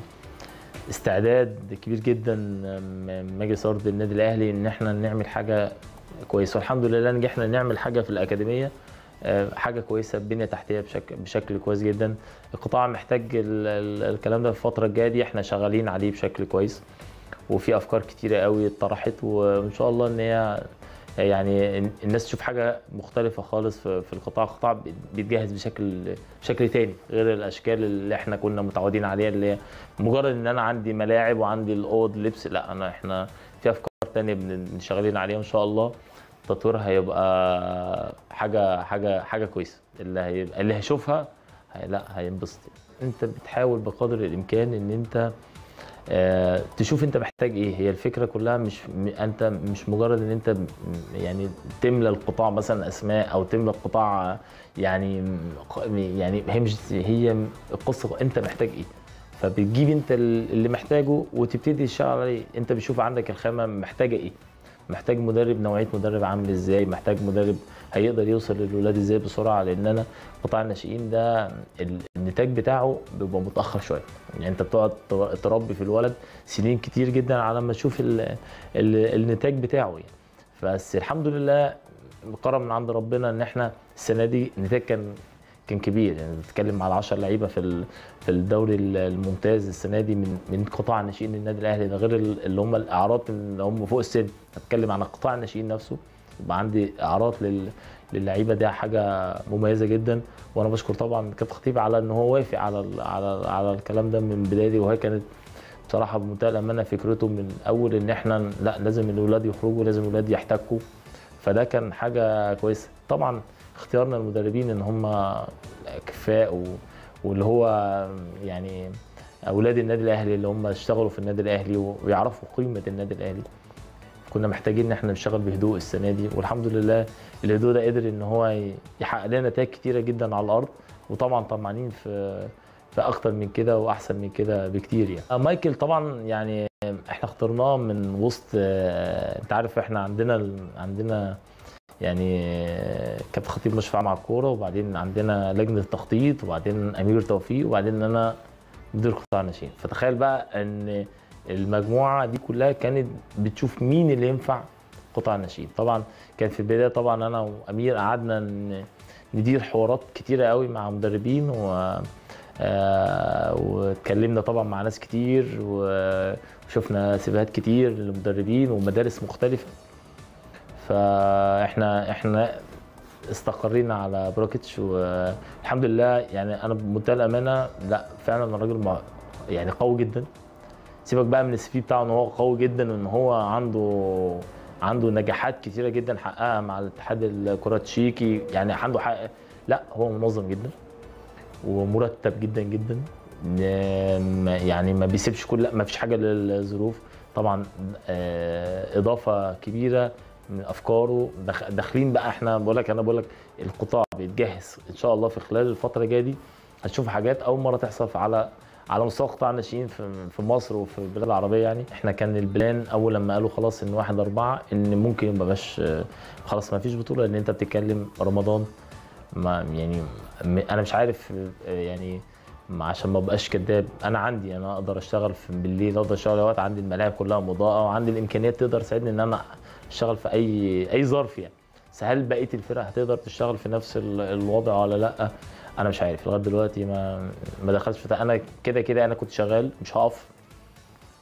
استعداد كبير جدا من مجلس اداره النادي الاهلي ان احنا نعمل حاجه كويسه والحمد لله نجحنا نعمل حاجه في الاكاديميه آه، حاجه كويسه بنيه تحتيه بشكل بشكل كويس جدا القطاع محتاج ال- ال- الكلام ده في الفتره الجايه دي احنا شغالين عليه بشكل كويس وفي افكار كتيره قوي اتطرحت وان شاء الله ان هي يعني الناس تشوف حاجه مختلفه خالص في في القطاع القطاع بيتجهز بشكل بشكل تاني غير الاشكال اللي احنا كنا متعودين عليها اللي هي مجرد ان انا عندي ملاعب وعندي الاوض لبس لا انا احنا في افكار تانية بن- شغالين عليها ان شاء الله تطويرها هيبقى حاجه حاجه حاجه كويسه اللي هيبقى اللي هيشوفها هي لا هينبسط انت بتحاول بقدر الامكان ان انت آه، تشوف انت محتاج ايه هي الفكره كلها مش م- انت مش مجرد ان انت م- يعني تملى القطاع مثلا اسماء او تملى القطاع يعني ق- يعني هي مش هي القصه انت محتاج ايه فبتجيب انت ال- اللي محتاجه وتبتدي تشتغل عليه انت بتشوف عندك الخامه محتاجه ايه محتاج مدرب نوعيه مدرب عامل ازاي محتاج مدرب هيقدر يوصل للولاد ازاي بسرعه لان انا قطاع الناشئين ده ال- النتاج بتاعه بيبقى متاخر شويه يعني انت بتقعد تر- تربي في الولد سنين كتير جدا على ما تشوف ال ال النتاج بتاعه يعني بس الحمد لله كرم من عند ربنا ان احنا السنه دي النتاج كان كان كبير يعني بتتكلم على 10 لعيبه في ال- في الدوري ال- الممتاز السنه دي من من قطاع الناشئين النادي الاهلي ده غير ال- اللي هم الاعراض اللي هم فوق السن بتكلم عن قطاع الناشئين نفسه يبقى عندي اعراض لل للعيبه ده حاجه مميزه جدا وانا بشكر طبعا كابتن خطيب على ان هو وافق على ال على على الكلام ده من بداية وهي كانت بصراحه بمنتهى الامانه فكرته من اول ان احنا لا لازم الاولاد يخرجوا لازم الاولاد يحتكوا فده كان حاجه كويسه طبعا اختيارنا المدربين ان هم كفاء و... واللي هو يعني اولاد النادي الاهلي اللي هم اشتغلوا في النادي الاهلي ويعرفوا قيمه النادي الاهلي كنا محتاجين ان احنا نشتغل بهدوء السنه دي والحمد لله الهدوء ده قدر ان هو ي- يحقق لنا نتائج كتيره جدا على الارض وطبعا طمعانين في في اكتر من كده واحسن من كده بكتير يعني آه، مايكل طبعا يعني احنا اخترناه من وسط آه، انت عارف احنا عندنا ال- عندنا يعني آه، كابتن خطيب مشفع مع الكوره وبعدين عندنا لجنه التخطيط وبعدين امير توفيق وبعدين انا مدير قطاع الناشئين فتخيل بقى ان المجموعه دي كلها كانت بتشوف مين اللي ينفع قطاع الناشئين طبعا كان في البدايه طبعا انا وامير قعدنا ن- ندير حوارات كتيره قوي مع مدربين و آه، واتكلمنا طبعا مع ناس كتير و- وشفنا سيفيهات كتير للمدربين ومدارس مختلفه فاحنا احنا استقرينا على بروكيتش والحمد لله يعني انا بمنتهى الامانه لا فعلا الراجل مع- يعني قوي جدا سيبك بقى من السي في بتاعه ان هو قوي جدا وان هو عنده عنده نجاحات كتيره جدا حققها مع الاتحاد الكره التشيكي يعني عنده حق لا هو منظم جدا ومرتب جدا جدا م- يعني ما بيسيبش كل ما فيش حاجه للظروف طبعا آه، اضافه كبيره من افكاره دخ- داخلين بقى احنا بقول لك انا بقول لك القطاع بيتجهز ان شاء الله في خلال الفتره الجايه دي هتشوف حاجات اول مره تحصل في- على على مستوى قطاع الناشئين في في مصر وفي البلاد العربيه يعني احنا كان البلان اول لما قالوا خلاص ان واحد اربعه ان ممكن ما بقاش خلاص ما فيش بطوله لان انت بتتكلم رمضان ما يعني م- انا مش عارف آه، يعني ما- عشان ما بقاش كداب انا عندي انا اقدر اشتغل في بالليل اقدر اشتغل وقت عندي الملاعب كلها مضاءه وعندي الامكانيات تقدر تساعدني ان انا اشتغل في اي اي ظرف يعني بس هل بقيه الفرق هتقدر تشتغل في نفس ال- الوضع ولا لا انا مش عارف لغايه دلوقتي ما ما دخلتش في ده. انا كده كده انا كنت شغال مش هقف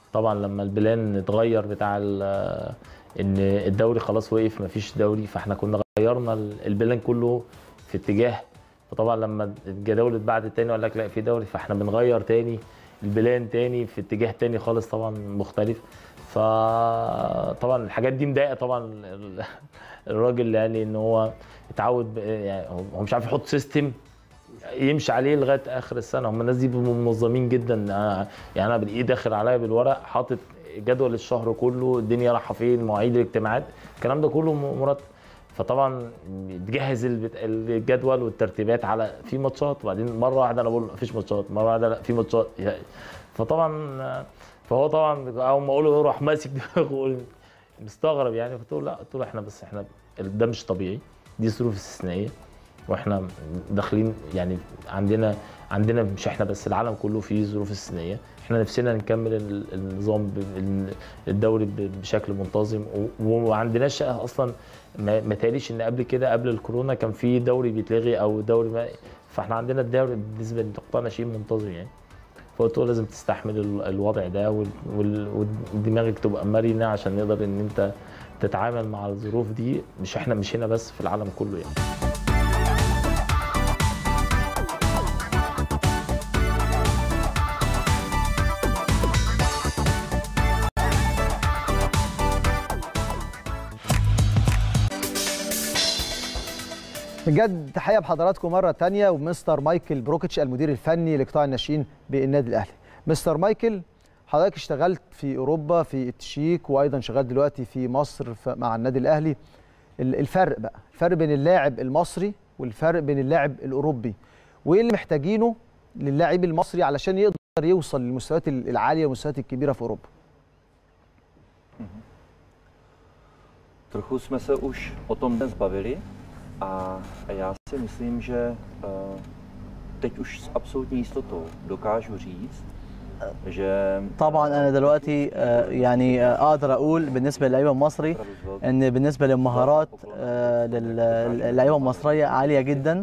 طبعا لما البلان اتغير بتاع ال- ان الدوري خلاص وقف مفيش دوري فاحنا كنا غيرنا ال- البلان كله في اتجاه فطبعا لما الجداول اتبعت تاني وقال لك لا في دوري فاحنا بنغير تاني البلان تاني في اتجاه تاني خالص طبعا مختلف فطبعا الحاجات دي مضايقه طبعا ال- الراجل يعني ان هو اتعود ب- يعني هو مش عارف يحط سيستم يمشي عليه لغايه اخر السنه هم الناس دي بيبقوا منظمين جدا أنا- يعني انا بالايد داخل عليا بالورق حاطط جدول الشهر كله الدنيا رايحه فين مواعيد الاجتماعات الكلام ده كله م- مرتب فطبعا تجهز البت- الجدول والترتيبات على في ماتشات وبعدين مره واحده انا بقول مفيش ماتشات مره واحده لا في ماتشات يعني فطبعا فهو طبعا اول ما اقول له يروح ماسك دماغه ويقول مستغرب يعني قلت له لا قلت له احنا بس احنا ده مش طبيعي دي ظروف استثنائيه واحنا داخلين يعني عندنا عندنا مش احنا بس العالم كله فيه ظروف استثنائيه احنا نفسنا نكمل ال- النظام ب- ال- الدوري ب- بشكل منتظم و- وما عندناش اصلا ما ما تقاليش ان قبل كده قبل الكورونا كان في دوري بيتلغي او دوري ما فاحنا عندنا الدوري بالنسبه لقطاع ناشئين منتظم يعني فقلت له لازم تستحمل ال- الوضع ده وال- وال- ودماغك تبقى مرنه عشان نقدر ان انت تتعامل مع الظروف دي مش احنا مش هنا بس في العالم كله يعني بجد تحيه بحضراتكم مره تانية ومستر مايكل بروكيتش المدير الفني لقطاع الناشئين بالنادي الاهلي مستر مايكل حضرتك اشتغلت في اوروبا في التشيك وايضا شغال دلوقتي في مصر ف- مع النادي الاهلي ال- الفرق بقى الفرق بين اللاعب المصري والفرق بين اللاعب الاوروبي وايه اللي محتاجينه للاعب المصري علشان يقدر يوصل للمستويات ال- العاليه والمستويات الكبيره في اوروبا Trochu jsme se už o tom dnes bavili a já si myslím, že eh, teď už s absolutní jistotou dokážu říct, že طبعا انا دلوقتي آه، يعني آه، اقدر اقول بالنسبه للعيبه المصري ان بالنسبه للمهارات آه، لل- للعيبه المصريه عاليه جدا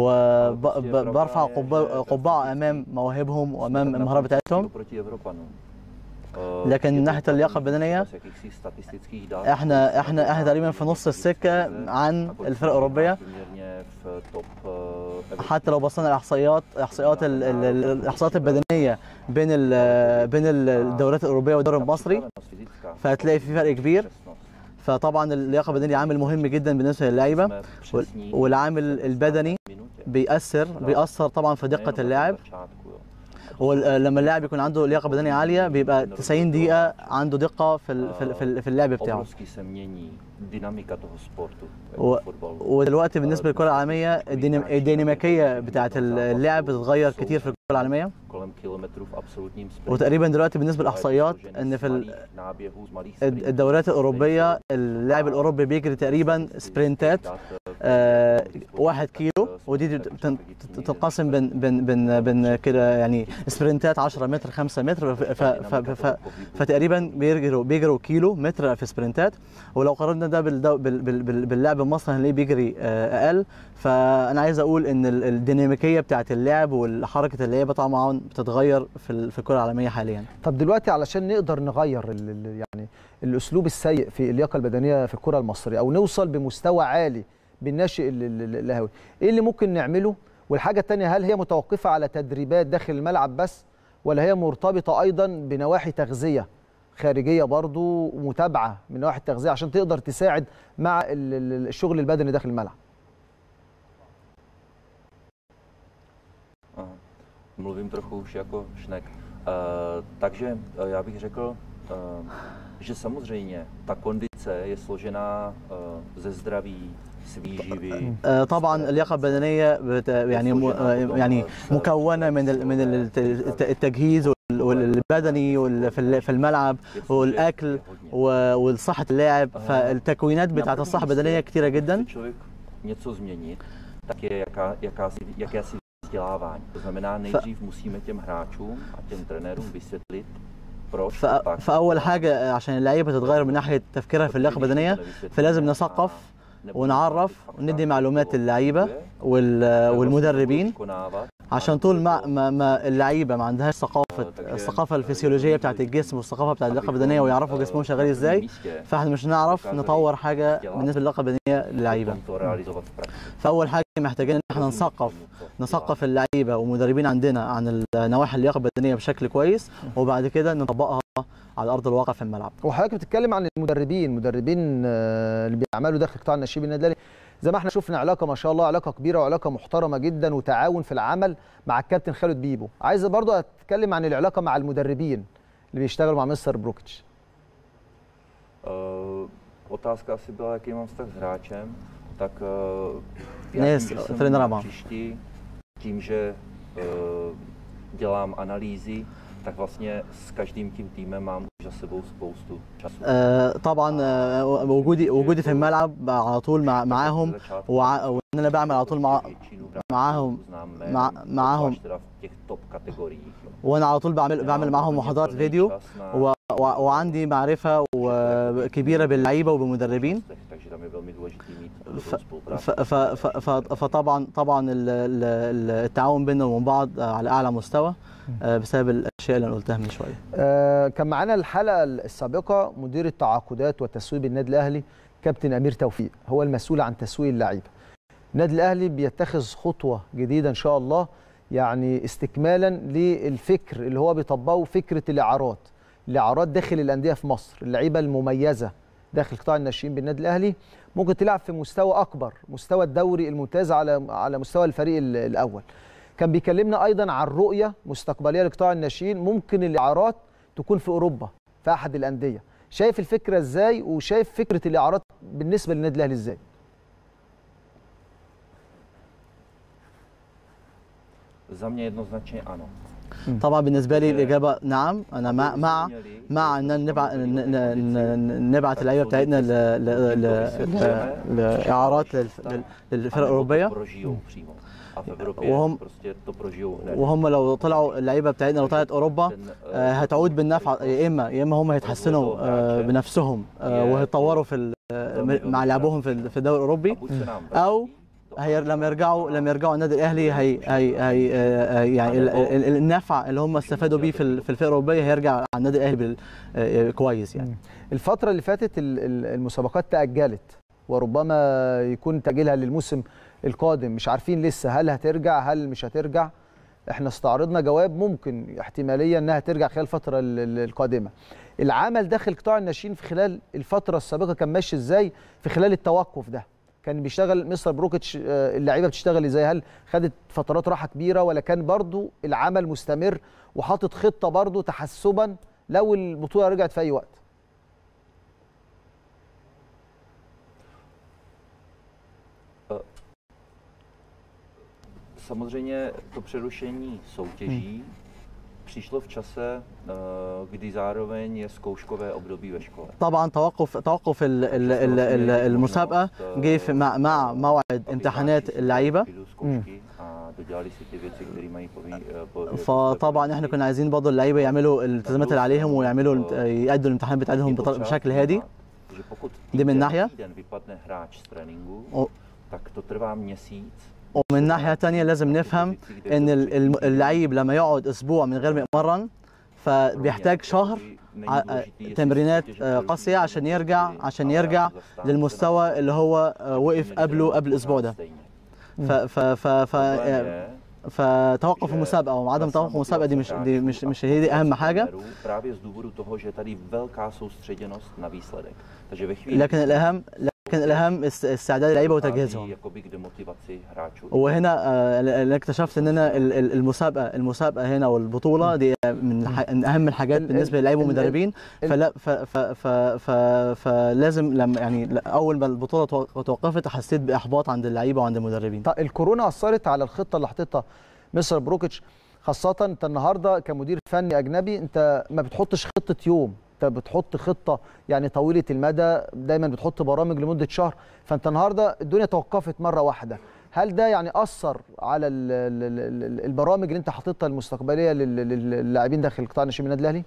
وبرفع قبعه امام مواهبهم وامام المهارات بتاعتهم proti Evropanům. Eh, لكن je من to ناحيه اللياقه البدنيه z jakýchsi statistických dat. احنا احنا احنا تقريبا في نص السكه عن الفرق الاوروبيه Průměrně v top eh, Evropy. حتى لو بصينا الاحصائيات احصائيات ال- ال- ال- الاحصائيات البدنيه بين ال- بين الدوريات الاوروبيه والدوري المصري Připravenost fyzická, فهتلاقي في فرق كبير přesnost. فطبعا اللياقه البدنيه عامل مهم جدا بالنسبه للعيبه Jsme وال- přesní والعامل البدني v minutě. بيأثر بيأثر طبعا في Nejenom دقه na اللاعب začátku, jo. ولما اللاعب يكون عنده لياقه بدنيه عاليه بيبقى 90 دقيقه عنده دقه في ال- في ال- في ال- في اللعب بتاعه Obrovsky se mění dynamika toho sportu, و- jako fotbalu. ودلوقتي بالنسبه للكره العالميه الدينام- الديناميكيه بتاعه اللعب بتتغير كتير في الكره العالميه kolem kilometrů v absolutním sprintu. وتقريبا دلوقتي بالنسبه للاحصائيات ان في ال- malých náběhů, z malých الد- sprintů, الدوريات الاوروبيه اللاعب الاوروبي بيجري تقريبا سبرنتات dát, آه، واحد كيلو ودي بتن- تنقسم بين بين بين بين كده يعني سبرنتات 10 متر 5 متر ف- ف- ف- ف- فتقريبا بيجروا بيجروا كيلو متر في سبرنتات ولو قارنا ده بالدو- بال- بال- بال- باللاعب المصري هنلاقيه بيجري آه، اقل فانا عايز اقول ان ال- الديناميكيه بتاعت اللعب والحركه اللعيبه طبعا بتتغير في ال- في الكره العالميه حاليا طب دلوقتي علشان نقدر نغير ال ال يعني الاسلوب السيء في اللياقه البدنيه في الكره المصريه او نوصل بمستوى عالي بالناشئ ال- ال- ال- اللاهوي ايه اللي ممكن نعمله والحاجه الثانيه هل هي متوقفه على تدريبات داخل الملعب بس ولا هي مرتبطه ايضا بنواحي تغذيه خارجيه برضو ومتابعه من نواحي التغذيه عشان تقدر تساعد مع ال- ال- الشغل البدني داخل الملعب Aha. Mluvím trochu už jako šnek. Uh, takže uh, já bych řekl, uh, že samozřejmě ta kondice je složená uh, ze zdraví, z výživy. آه، طبعا اللياقه البدنيه بت يعني م- آه، يعني مكونه من ال- من ال- الت- التجهيز وال- والبدني وال- في ال- في الملعب je složek والاكل je hodně. و- والصحه اللاعب فالتكوينات Na بتاعت prvním الصحه místě, البدنيه كتيره když جدا chce člověk něco změnit, tak je jaká, jakási, jakési vzdělávání. To znamená, nejdřív musíme těm hráčům a těm trenérům vysvětlit, proč ف- to tak. فاول حاجه عشان اللعيبه تتغير من ناحيه تفكيرها في اللياقه البدنيه فلازم نثقف ونعرف وندي معلومات للعيبه وال- والمدربين عشان طول ما ما, ما اللعيبه ما عندهاش ثقافه الثقافه الفسيولوجيه بتاعت الجسم والثقافه بتاعت اللياقه البدنيه ويعرفوا جسمهم شغال ازاي فاحنا مش هنعرف نطور حاجه بالنسبه للياقه البدنيه للعيبه to realizovat v praxi. فاول حاجه محتاجين ان احنا نثقف نثقف اللعيبه والمدربين عندنا عن النواحي اللياقه البدنيه بشكل كويس وبعد كده نطبقها على ارض الواقع في الملعب وحضرتك بتتكلم عن المدربين المدربين آه، اللي بيعملوا داخل قطاع الناشئين بالنادي الاهلي زي ما احنا شفنا علاقه ما شاء الله علاقه كبيره وعلاقه محترمه جدا وتعاون في العمل مع الكابتن خالد بيبو عايز برضو اتكلم عن العلاقه مع المدربين اللي بيشتغلوا مع مستر بروكتش Uh, otázka asi byla, jaký mám vztah s hráčem. Tak uh, já Ne, tím, s že jsem trenérama. na hřišti, tím, že uh, dělám analýzy, tak vlastně s každým tím týmem mám už za sebou spoustu času. آه، طبعا آه، وجودي وجودي في الملعب على طول مع معاهم وع- وان انا بعمل على طول مع Většinu معاهم znám مع- jménem, معاهم. obzvlášť teda v těch top kategoriích. jo. وانا على طول بعمل بعمل معاهم Mám محاضرات plný فيديو čas na و- و- وعندي معرفه و- كبيره باللعيبه وبالمدربين postech, takže tam je velmi důležité mít dobrou ف- spolupráci. ف- ف- ف- ف- فطبعا طبعا ال- ال- ال- التعاون بيننا وبين بعض على اعلى مستوى آه، بسبب الاشياء اللي انا قلتها من شويه آه، كان معانا الحلقه السابقه مدير التعاقدات والتسويق بالنادي الاهلي كابتن امير توفيق هو المسؤول عن تسويق اللعيبه النادي الاهلي بيتخذ خطوه جديده ان شاء الله يعني استكمالا للفكر اللي هو بيطبقه فكره الاعارات الاعارات داخل الانديه في مصر اللعيبه المميزه داخل قطاع الناشئين بالنادي الاهلي ممكن تلعب في مستوى اكبر مستوى الدوري الممتاز على على مستوى الفريق ال- الاول كان بيكلمنا ايضا عن رؤيه مستقبليه لقطاع الناشئين ممكن الاعارات تكون في اوروبا في احد الانديه شايف الفكره ازاي وشايف فكره الاعارات بالنسبه للنادي الاهلي ازاي Za mě jednoznačně ano. طبعا بالنسبه لي الاجابه نعم انا مع مع مع ان نبعت نبعت اللعيبه بتاعتنا ل- ل- ل- لاعارات للف- لل- للفرق الاوروبيه prožijou přímo. A v Evropě وهم- prostě to prožijou hned. وهم لو طلعوا اللعيبه بتاعتنا لو طلعت اوروبا Ten, eh, آه، هتعود بالنفع يا اما يا اما هم هيتحسنوا آه، بنفسهم آه، وهيتطوروا في ال- آه، مع لعبهم في ال- في الدوري الاوروبي a buď se nám أو vrátí do هي لما يرجعوا لما يرجعوا النادي الاهلي هي هي هي آه، يعني ال- ال- النفع اللي هم استفادوا بيه في ال- في الفرقه الاوروبيه هيرجع على النادي الاهلي بال- آه، كويس يعني الفتره اللي فاتت ال- ال- المسابقات تاجلت وربما يكون تاجيلها للموسم القادم مش عارفين لسه هل هترجع هل مش هترجع احنا استعرضنا جواب ممكن احتماليه انها ترجع خلال الفتره ال- ال- القادمه العمل داخل قطاع الناشئين في خلال الفتره السابقه كان ماشي ازاي في خلال التوقف ده كان بيشتغل مستر بروكيتش آه، اللعيبه بتشتغل ازاي هل خدت فترات راحه كبيره ولا كان برضو العمل مستمر وحاطط خطه برضو تحسبا لو البطوله رجعت في اي وقت Samozřejmě to přerušení soutěží přišlo v čase, eh, kdy zároveň je zkouškové období ve škole. طبعا توقف توقف ال- ال- ال- ال- المسابقه جه في- مع مع موعد امتحانات اللعيبه Chvíli zkoušky a dodělali si ty věci, které mají poví, eh, po, فطبعا احنا كنا عايزين برضه اللعيبه يعملوا الالتزامات اللي عليهم ويعملوا الامت- يأدوا الامتحان بتاعتهم بط- بشكل هادي že pokud Jde min týden, nahja? týden vypadne hráč z tréninku, O- tak to trvá měsíc. ومن ناحيه ثانيه لازم نفهم ان ال- الم- اللعيب لما يقعد اسبوع من غير ما يتمرن فبيحتاج شهر ع- تمرينات آه، قاسيه عشان يرجع عشان يرجع للمستوى اللي هو آه، وقف قبله قبل الاسبوع ده ف ف ف ف آه، فتوقف المسابقه وعدم توقف المسابقه دي مش دي مش مش هي دي اهم حاجه Právě z důvodu toho, že je tady velká soustředěnost na výsledek. Takže ve chvíli, لكن الاهم لكن الاهم است- استعداد اللعيبه وتجهيزهم jakoby k demotivaci hráčů. وهنا آه، اللي اكتشفت ان انا ال- ال- المسابقه المسابقه هنا والبطوله دي من الح- من اهم الحاجات ال- بالنسبه ال- للعيبه ال- والمدربين ال- فلا ف ف ف ف فلازم لما يعني لا- اول ما البطوله تو- توقفت حسيت باحباط عند اللعيبه وعند المدربين طيب الكورونا اثرت على الخطه اللي حاططها مستر بروكيتش خاصه انت النهارده كمدير فني اجنبي انت ما بتحطش خطه يوم انت بتحط خطه يعني طويله المدى دايما بتحط برامج لمده شهر فانت النهارده الدنيا توقفت مره واحده هل ده يعني اثر على ال- ال- ال- ال- البرامج اللي انت حاططها المستقبليه لل- لل- للاعبين داخل قطاع الناشئين من النادي الاهلي؟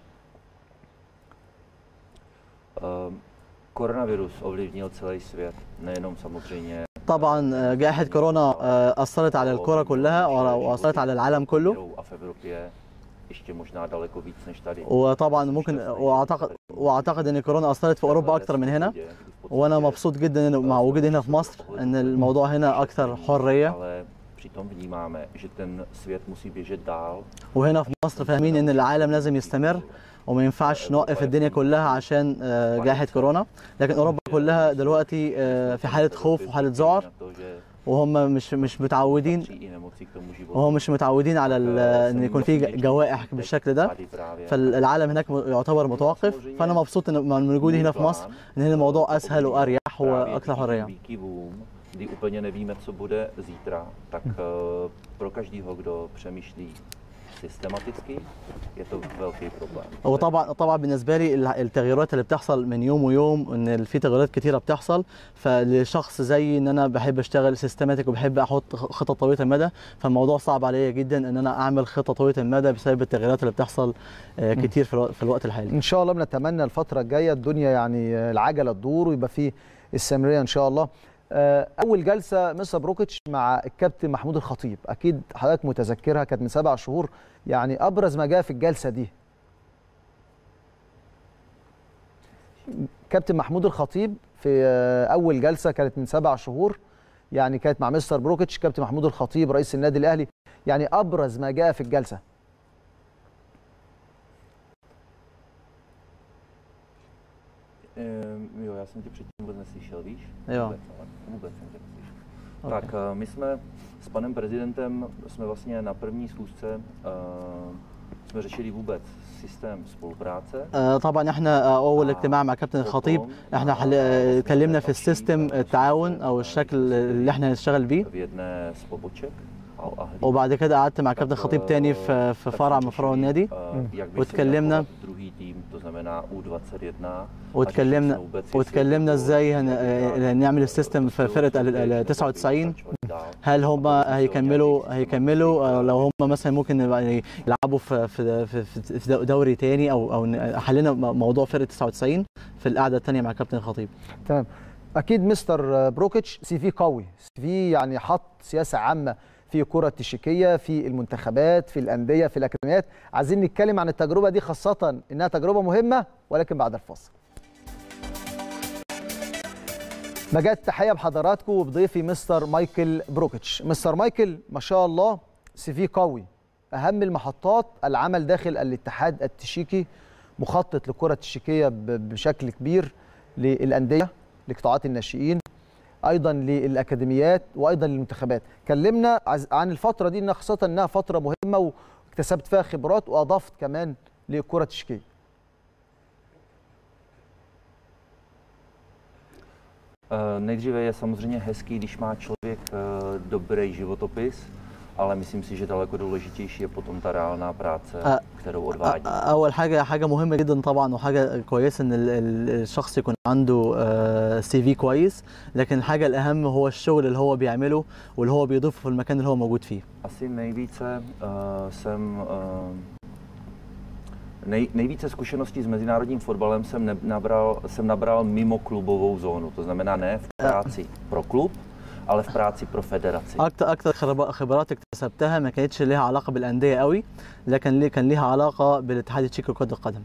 Ehm, Koronavirus ovlivnil celý svět, nejenom samozřejmě طبعا آه، جائحة كورونا آه، أثرت على الكرة كلها وأثرت على العالم كله A v Evropě ještě možná daleko víc než tady. وطبعا ممكن واعتقد واعتقد ان كورونا اثرت في اوروبا اكتر من هنا وانا مبسوط جدا إن مع وجودي هنا في مصر ان الموضوع هنا اكثر حريه Ale přitom vnímáme, že ten svět musí běžet dál. وهنا في مصر فاهمين ان العالم لازم يستمر وما ينفعش نوقف الدنيا كلها عشان آه، جائحه كورونا لكن اوروبا كلها دلوقتي آه، في حاله خوف وحاله ذعر Na to, že وهم مش مش متعودين patří i nemoci k tomu životu. وهم مش متعودين على ال- ان يكون في جوائح بالشكل ده Tady právě فالعالم هناك يعتبر متوقف فانا مبسوط ان مع وجودي هنا في مصر ان هنا الموضوع اسهل واريح právě واكثر díky حريه výkyvům, kdy úplně nevíme, co bude zítra, tak eh, pro každého, kdo přemýšlí systematicky, je to velký problém. وطبعا طبعا بالنسبه لي ال- التغيرات اللي بتحصل من يوم ويوم ان في تغيرات كتيره بتحصل فلشخص زي ان انا بحب اشتغل سيستماتيك وبحب احط خطط طويله المدى فالموضوع صعب عليا جدا ان انا اعمل خطه طويله المدى بسبب التغيرات اللي بتحصل آه، كتير في الوقت, في الوقت الحالي ان شاء الله بنتمنى الفتره الجايه الدنيا يعني العجله تدور ويبقى فيه استمراريه ان شاء الله آه، اول جلسه مستر بروكيتش مع الكابتن محمود الخطيب اكيد حضرتك متذكرها كانت من سبع شهور يعني ابرز ما جاء في الجلسه دي كابتن محمود الخطيب في آه، اول جلسه كانت من سبع شهور يعني كانت مع مستر بروكيتش كابتن محمود الخطيب رئيس النادي الاهلي يعني ابرز ما جاء في الجلسه Ehm, jo, já jsem tě předtím vůbec neslyšel, víš? Jo. Vůbec, ale vůbec jsem tě neslyšel. Tak eh, my jsme s panem prezidentem, jsme vlastně na první schůzce, uh, jsme řešili vůbec systém spolupráce. آه، طبعا احنا آه، اول اجتماع مع كابتن الخطيب احنا حل- آه، اتكلمنا في السيستم التعاون او الشكل اللي احنا هنشتغل بيه v jedné z poboček Al Ahly. وبعد كده قعدت مع كابتن Tak, خطيب eh, تاني في في tak فرع jsme من فروع řešili, النادي eh, jak by se واتكلمنا- měl chovat druhý tým, to znamená U21. واتكلمنا واتكلمنا ازاي هن... آه، نعمل السيستم في فرقه ال ال 99 هل هم هيكملوا هيكملوا آه، لو هم مثلا ممكن يبقى يلعبوا في في في, في دوري تاني او او ن- حلينا م- موضوع فرقه 99 في القعده الثانيه مع كابتن الخطيب تمام اكيد مستر بروكيتش سي في قوي سي في يعني حط سياسه عامه في كره التشيكيه في المنتخبات في الانديه في الاكاديميات عايزين نتكلم عن التجربه دي خاصه انها تجربه مهمه ولكن بعد الفاصل مجال التحيه بحضراتكم وبضيفي مستر مايكل بروكيتش مستر مايكل ما شاء الله سي في قوي اهم المحطات العمل داخل الاتحاد التشيكي مخطط للكره التشيكيه ب- بشكل كبير للانديه لقطاعات الناشئين ايضا للاكاديميات وايضا للمنتخبات كلمنا عز- عن الفتره دي انها خاصه انها فتره مهمه واكتسبت فيها خبرات واضفت كمان للكره التشيكيه Eh, Nejdříve je samozřejmě hezký, když má člověk eh, dobrý životopis, ale myslím si, že daleko důležitější je potom ta reálná práce, A- kterou odvádí. أ- اول حاجه حاجه مهمه جدا طبعا وحاجه كويسه ان ال- ال- الشخص يكون عنده سي في كويس لكن الحاجه الاهم هو الشغل اللي هو بيعمله واللي هو بيضيفه في المكان اللي هو موجود فيه Asi nejvíce uh, jsem uh, nej, nejvíce zkušeností s mezinárodním fotbalem jsem ne, nabral, jsem nabral mimo klubovou zónu, to znamená ne v práci pro klub, ale v práci pro federaci. اكتر اكتر خبرا- خبرات اكتسبتها ما كانتش ليها علاقه بالانديه قوي لكن ليه كان ليها علاقه بالاتحاد التشيكي لكره القدم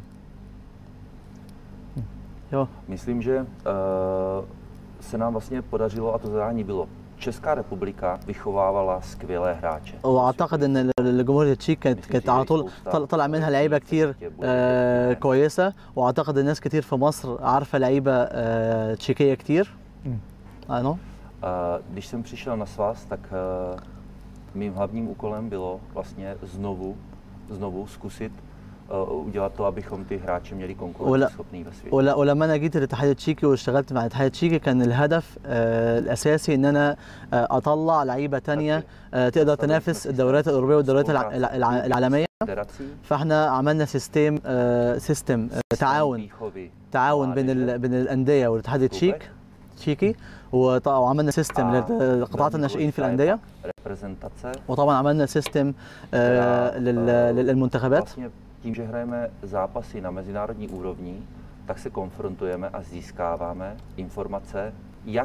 يو Myslím, že uh, se nám vlastně podařilo, a to zadání bylo, Česká republika vychovávala skvělé hráče. واعتقد ان ال- الجمهوريه التشيك كانت كانت على طول طل- طلع منها لعيبه كتير آه كويسه واعتقد الناس كتير في مصر عارفه لعيبه آه تشيكيه كتير انا Uh, když jsem přišel na svaz, tak uh, mým hlavním úkolem bylo vlastně znovu, znovu zkusit uh, udělat to, abychom ty hráče měli konkurenceschopný ve světě. ول- ولما انا جيت الاتحاد التشيكي واشتغلت مع الاتحاد التشيكي كان الهدف آه الاساسي ان انا آه اطلع لعيبه تانية آه تقدر تنافس الدوريات الاوروبيه والدوريات الع- الع- الع- العالميه Federací, فاحنا عملنا سيستم آه سيستم آه تعاون výchovy تعاون بين ال- بين الانديه والاتحاد التشيك تشيكي وط- وعملنا سيستم لقطاعات الناشئين في الانديه reprezentace. وطبعا عملنا سيستم آه لل- للمنتخبات Vlastně tím, že hrajeme zápasy na mezinárodní úrovni, tak se konfrontujeme a získáváme informace, jak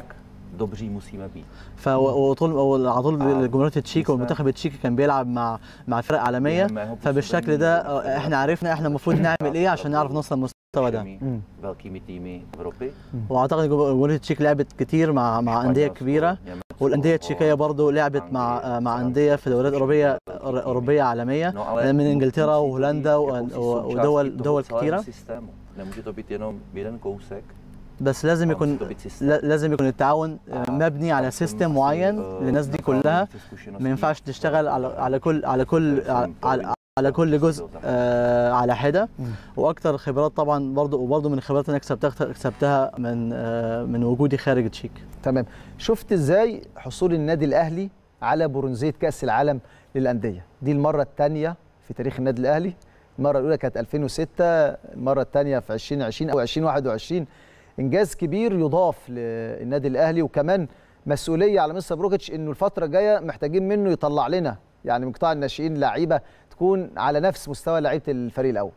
dobří musíme být. ف وطول وعلى طول آه. الجمهوريه التشيك اسمع. والمنتخب التشيكي كان بيلعب مع مع فرق عالميه Během mého فبالشكل působení ده v آه، احنا عرفنا احنا المفروض نعمل ايه عشان نعرف نوصل للمستوى ده všemi مم. velkými týmy Evropy. واعتقد جمهوريه التشيك لعبت كتير مع مع انديه Španělsko, كبيره Německo, والانديه التشيكيه برضو لعبت مع أنجليا، مع فرنسا، انديه في دوريات اوروبيه velký týmy. اوروبيه عالميه No, ale من انجلترا musí to být وهولندا jakousi و- součástí ودول toho دول celého كتيره systému. Nemůže to být jenom jeden kousek. بس لازم musí يكون to být systém. لا- لازم يكون التعاون آه، مبني على tam jsem سيستم asi, معين eh, للناس دي nacházím كلها ty zkušenosti. ما ينفعش تشتغل على على كل على které كل jsem على, velmi على كل جزء posílil. آه، على حده واكتر خبرات طبعا برضو وبرضو من الخبرات اللي انا اكتسبتها اكتسبتها من آه، من وجودي خارج تشيك تمام شفت ازاي حصول النادي الاهلي على برونزيه كاس العالم للانديه دي المره الثانيه في تاريخ النادي الاهلي المره الاولى كانت 2006 المره الثانيه في 2020 او 2021 انجاز كبير يضاف للنادي الاهلي وكمان مسؤوليه على مستر بروكيتش انه الفتره الجايه محتاجين منه يطلع لنا يعني من قطاع الناشئين لعيبه تكون على نفس مستوى لعيبه الفريق الاول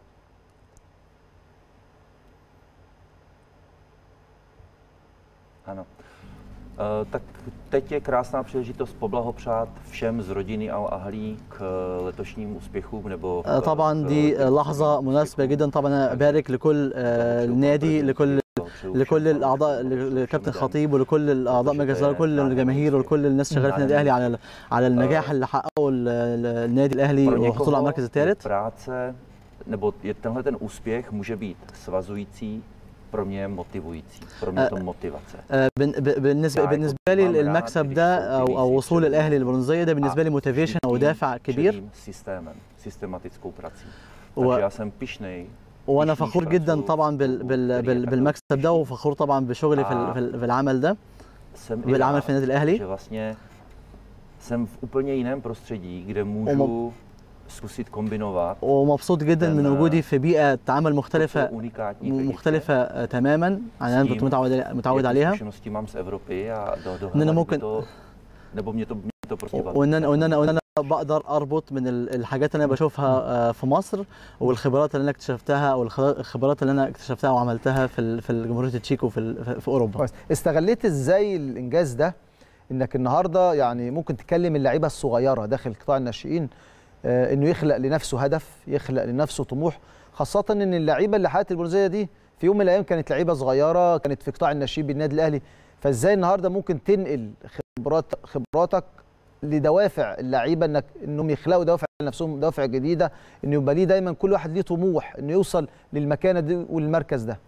Ano. Eh, Tak teď je krásná příležitost poblahopřát všem z rodiny Al Ahlí k letošním úspěchům nebo آه، k- طبعا k دي těm لحظه úspěchům. مناسبه جدا طبعا انا ابارك لكل آه، Blahopřeju النادي panu لكل prezidentovi, blahopřeju لكل všem الاعضاء fanouškům, لكابتن všem lidem. خطيب ولكل الاعضاء protože مجلس to الاداره je كل nádherný الجماهير úspěch. وكل الناس شغاله في النادي الاهلي على على النجاح اللي حققه ال- ال- النادي الاهلي Pro وحصوله على někoho المركز je الثالث práce, nebo je tenhle ten úspěch může být svazující, pro mě je motivující, pro mě je to motivace. آه، بن- ب- بالنسبه يعني بالنسبه كنت لي بعمل المكسب عادي ده في او الشوط او وصول بيسي الاهلي للبرونزيه ده بالنسبه لي A موتيفيشن او všichni دافع كبير čelím systémem, systematickou prací. و- Takže já jsem pišnej, وانا مش- مش فخور جدا برسول طبعا بال بال كارير بال تاكل بالمكسب ده مش- وفخور طبعا بشغلي في ال- آه. في ال- في العمل ده jsem i بالعمل rád, في النادي الاهلي že vlastně jsem v úplně jiném prostředí, kde můžu zkusit kombinovat ومبسوط جدا من لأن وجودي في بيئه عمل to, co je مختلفه unikátní v م- Egyptě. مختلفه آه، تماما عن انا S كنت tím, متعود متعود jaké عليها zkušenosti mám z Evropy a do, do إن أنا ممكن- to, nebo mě to, mě to prostě baví. وان انا وان انا وان انا بقدر اربط من ال- الحاجات اللي انا بشوفها آه، في مصر والخبرات اللي انا اكتشفتها او الخ- الخبرات اللي انا اكتشفتها وعملتها في ال- في جمهوريه التشيك وفي ال- في- في اوروبا كويس استغليت ازاي الانجاز ده انك النهارده يعني ممكن تكلم اللعيبه الصغيره داخل قطاع الناشئين آه، انه يخلق لنفسه هدف يخلق لنفسه طموح خاصه ان اللعيبه اللي حققت البرونزيه دي في يوم من الايام كانت لعيبه صغيره كانت في قطاع الناشئين بالنادي الاهلي فازاي النهارده ممكن تنقل خبرات خبراتك لدوافع اللعيبه انك انهم يخلقوا دوافع لنفسهم دوافع جديده انه يبقى ليه دايما كل واحد ليه طموح انه يوصل للمكانه دي والمركز ده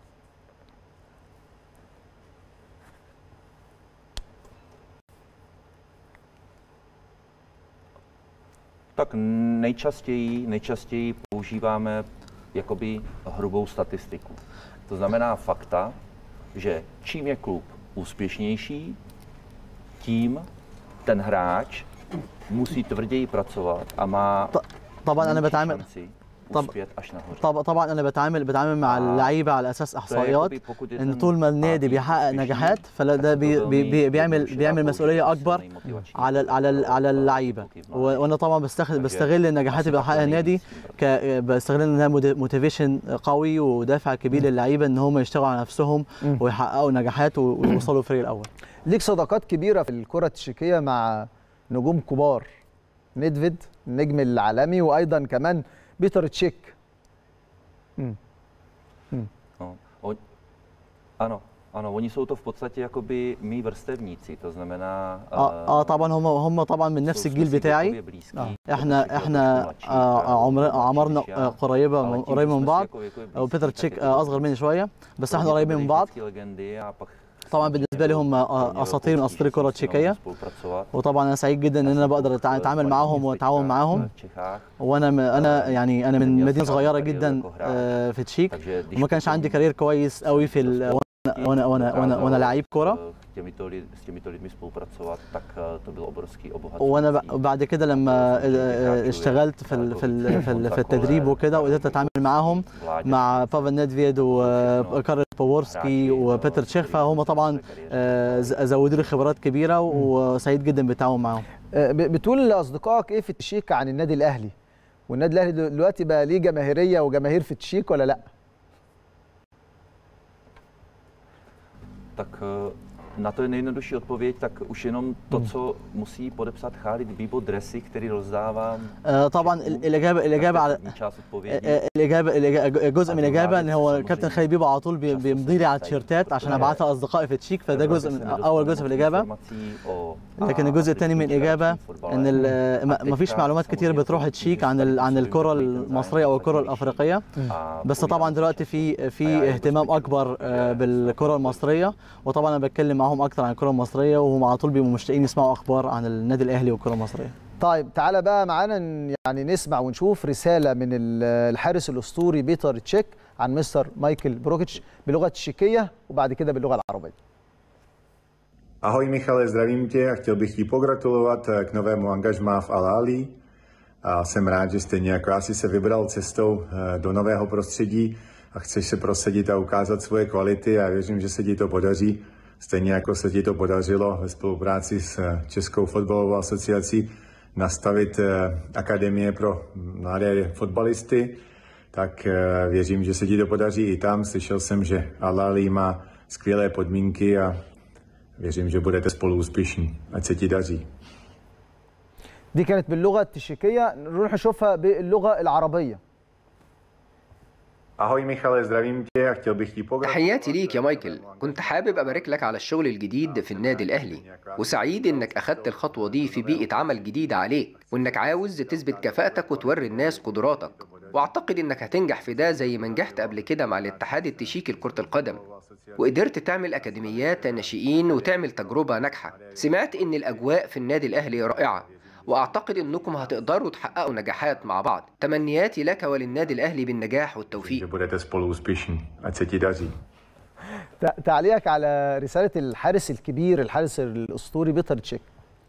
Tak nejčastěji, nejčastěji používáme jakoby hrubou statistiku. To znamená fakta, že čím je klub úspěšnější, tím ten hráč musí tvrději pracovat a má ط- طبعا انا menší بتعامل šanci طب- uspět až nahoře. طب طبعا انا بتعامل بتعامل مع آه. اللعيبه على اساس To je احصائيات jakoby, pokud je ان ten طول ما النادي tým بيحقق úspěšný, نجاحات فلا tak ده se to بي بي velmi بي بيعمل jednoduše dá بيعمل použít مسؤوليه jako اكبر silný motivační على ال- على ال- faktor على pro اللعيبه kluky v و- mládeži. وانا طبعا بستخدم Takže بستغل النجاحات asi اللي takhle بحققها النادي nejvíc tím ك بستغل انها موتيفيشن قوي ودافع كبير للعيبه ان هم يشتغلوا على نفسهم مم. ويحققوا نجاحات و- ويوصلوا الفريق الاول ليك صداقات كبيره في الكره التشيكيه مع نجوم كبار نيدفيد النجم العالمي وايضا كمان بيتر تشيك No, on, ano, ano, oni jsou to v podstatě jakoby mý vrstevníci, to znamená... اه اه طبعا هم هم طبعا من نفس jsou الجيل jsme si بتاعي věkově blízký, آه. Petr احنا Čech je احنا trošku mladší, آه já عمر trošku عمرنا mladší než آه، já, قريبه ale من tím, قريبه že من jsme si بعض věkově او blízký, بيتر tak تشيك je to آه، اصغر مني شويه بس pro احنا mě to قريبين byly من بعض vždycky legendy a pak طبعا samozřejmě بالنسبه لي bylo هم pro mě اساطير من velkou اساطير ctí, الكره že jsem s nimi التشيكيه mohl spolupracovat. وطبعا انا سعيد جدا ان انا بقدر أتع- اتعامل معاهم واتعاون معاهم v Čechách, وانا م- انا يعني انا من Měl مدينه jsem صغيره kariéru جدا jako hráč, آه، في تشيك takže když وما كانش potom عندي كارير كويس قوي في ال- وانا وانا وانا وانا, وأنا لعيب كره s těmito, lid, s těmito lidmi spolupracovat, tak eh, to bylo obrovský obohacující. وانا ب- بعد كده لما آه، آه، اشتغلت في ال- في ال- في, ال- في التدريب وكده وقدرت اتعامل معاهم Vládě, مع بافل نيدفيد وكارل بوورسكي وبيتر تشيخ فهم طبعا آه، ز- زودوا لي خبرات كبيره وسعيد جدا بالتعاون معاهم آه، ب- بتقول لاصدقائك ايه في التشيك عن النادي الاهلي والنادي الاهلي دلوقتي بقى ليه جماهيريه وجماهير في التشيك ولا لا tak eh, na to je nejjednodušší odpověď, tak už jenom to, co musí podepsat Khalid Bibo Dresy, který rozdává آه، طبعا ال- الاجابه الاجابه على první část odpovědi. آه، الاجابه الإجا- جزء من الاجابه ان هو الكابتن خالد بيبو على طول بي- بيمضي لي على التيشيرتات عشان ابعتها لاصدقائي في التشيك فده جزء من اول جزء في الاجابه لكن الجزء الثاني من الاجابه ان ال- ما ما فيش معلومات كتير بتروح تشيك عن ال- عن الكره المصريه او الكره الافريقيه بس طبعا دلوقتي في في اهتمام اكبر آه، بالكره المصريه وطبعا انا بتكلم معاهم اكتر عن الكره المصريه وهم على طول بيبقوا مشتاقين يسمعوا اخبار عن النادي الاهلي والكره المصريه طيب تعالى بقى معانا ن- يعني نسمع ونشوف رساله من ال- الحارس الاسطوري بيتر تشيك عن مستر مايكل بروكيتش بلغه التشيكيه وبعد كده باللغه العربيه Ahoj Michale, zdravím tě a chtěl bych ti pogratulovat eh, k novému angažmá v Al-Ali. A jsem rád, že stejně jako já si se vybral cestou eh, do nového prostředí a chceš se prosadit a ukázat svoje kvality a věřím, že se ti to podaří. Stejně jako se ti to podařilo ve spolupráci s eh, Českou fotbalovou asociací nastavit eh, akademie pro mladé fotbalisty, tak eh, věřím, že se ti to podaří i tam. Slyšel jsem, že Al-Ali má skvělé podmínky a věřím, že budete spolu úspěšní. Ať se ti daří. دي كانت باللغه التشيكيه نروح نشوفها باللغه العربيه Ahoj Michale, zdravím tě a chtěl bych ti pogratulovat. تحياتي ليك يا مايكل كنت حابب أبارك لك على الشغل الجديد في النادي الأهلي وسعيد إنك أخدت الخطوة دي في بيئة عمل جديدة عليك وإنك عاوز تثبت كفاءتك وتوري الناس قدراتك وأعتقد إنك هتنجح في ده زي ما نجحت قبل كده مع الاتحاد التشيكي لكرة القدم وقدرت تعمل أكاديميات ناشئين وتعمل تجربة ناجحة سمعت إن الأجواء في النادي الأهلي رائعة وأعتقد إنكم هتقدروا تحققوا نجاحات مع بعض تمنياتي لك وللنادي الأهلي بالنجاح والتوفيق Že budete spolu úspěšní. Ať se ti daří. تع- تعليقك على رساله الحارس الكبير الحارس الاسطوري بيتر تشيك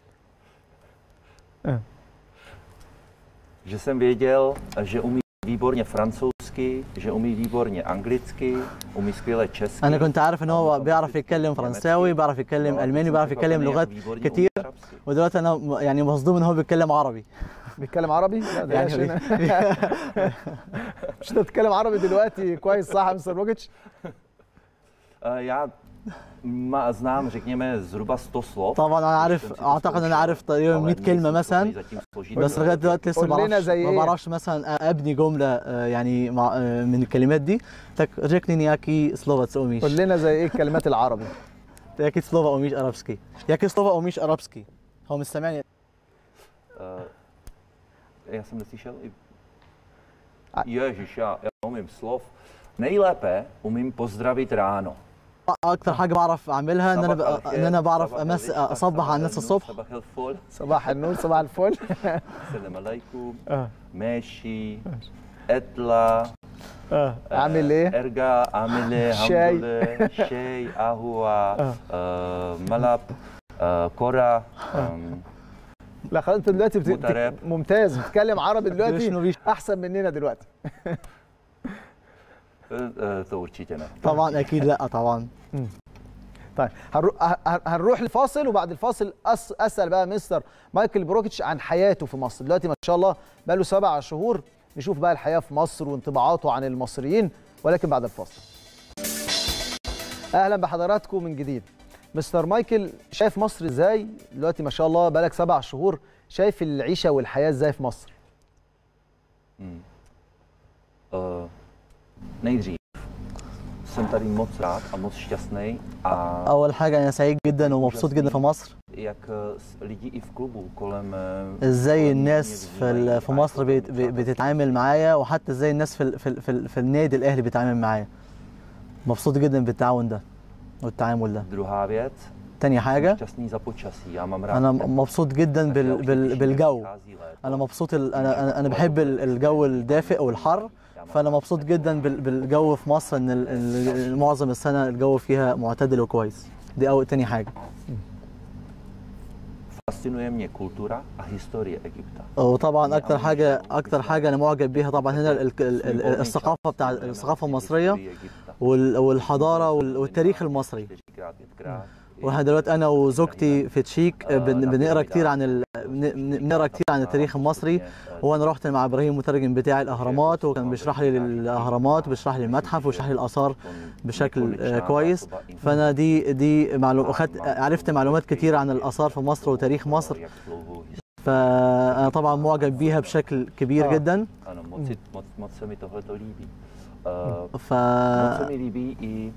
Že jsem věděl, že umí výborně francouzsky, že umí výborně anglicky, umí skvěle česky. انا كنت عارف ان هو بيعرف يتكلم فرنساوي بيعرف يتكلم الماني بيعرف يتكلم لغات كتير ودلوقتي انا م- يعني مصدوم ان هو بيتكلم عربي بيتكلم عربي؟ لا ده يعني عشان مش انت بتتكلم عربي دلوقتي كويس صح يا مستر بروكيتش؟ Eh, Já má, znám, řekněme, zhruba 100 slov. طبعا انا Už عارف jsem si to اعتقد انا zkoušel, عارف تقريبا ale 100 كلمه nejsem مثلا schopný zatím složit بس لغايه دلوقتي لسه ما قول لنا بعرفش زي ما إيه؟ بعرفش مثلا ابني جمله آه، يعني مع آه، من الكلمات دي tak řekni nějaký slova co umíš قول لنا زي ايه الكلمات العربي jaký slova umíš arabsky jaké slova umíš arabsky هو مش سامعني Eh, já jsem neslyšel i... A- Ježiš, já, já umím slov. Nejlépe umím pozdravit ráno. اكتر حاجه بعرف اعملها ان انا صباح ب- ان انا بعرف أمس... اصبح على الناس الصبح صباح الفل صباح النور صباح الفل السلام عليكم آه. ماشي اطلع اه عامل ايه؟ ارجع عامل ايه شاي. الحمد لله شاي قهوه آه، ملعب آه، كره آم، لا خلاص انت دلوقتي بت... متراب. بت... ممتاز بتتكلم عربي دلوقتي شنو بيش- احسن مننا دلوقتي آه، to určitě ne. طبعا اكيد لا طبعا طيب هنرو... ه- ه- هنروح لفاصل وبعد الفاصل أس... اسال بقى مستر مايكل بروكيتش عن حياته في مصر دلوقتي ما شاء الله بقى له سبع شهور نشوف بقى الحياه في مصر وانطباعاته عن المصريين ولكن بعد الفاصل اهلا بحضراتكم من جديد مستر مايكل شايف مصر ازاي دلوقتي ما شاء الله بقالك سبع شهور شايف العيشه والحياه ازاي في مصر Eh, nejdřív jsem tady moc rád a moc šťastný a اول حاجه انا سعيد جدا ومبسوط جدا في مصر jak eh, s- lidi i v klubu kolem eh, ازاي kolem الناس mě في vnímají ال- في مصر بيت- بي- بتتعامل معايا وحتى ازاي الناس في ال- في ال- في, ال- في النادي الاهلي بيتعامل معايا مبسوط جدا بالتعاون ده والتعامل ده Druhá věc, تاني jsem حاجه šťastný za počasí. Já mám rád انا teplo. مبسوط جدا Tak já بال už بال těším, بالجو jak přichází léto. انا مبسوط ال- انا انا انا بحب ال- الجو الدافئ والحر فانا مبسوط جدا بال- بالجو في مصر ان ال- ال- معظم السنه الجو فيها معتدل وكويس دي اول تاني حاجه Fascinuje mě kultura a historie Egypta. وطبعا اكتر حاجه اكتر حاجه انا معجب بيها طبعا هنا ال- ال- ال- الثقافه بتاع الثقافه المصريه وال- والحضاره وال- والتاريخ المصري čtyřikrát, pětkrát. واحنا دلوقتي انا وزوجتي في تشيك بن- بنقرا كتير عن ال... بن- بنقرا كتير عن التاريخ المصري وانا رحت مع ابراهيم المترجم بتاعي الاهرامات وكان بيشرح لي الاهرامات بيشرح لي المتحف ويشرح لي الاثار بشكل آه، كويس فانا دي دي معلوم اخدت عرفت معلومات كتير عن الاثار في مصر وتاريخ مصر Jak dlouhou historii. فانا طبعا معجب بيها بشكل كبير آه. جدا Ano, moc, si- moc, moc se mi tohle to líbí. Uh, ف moc se mi líbí i,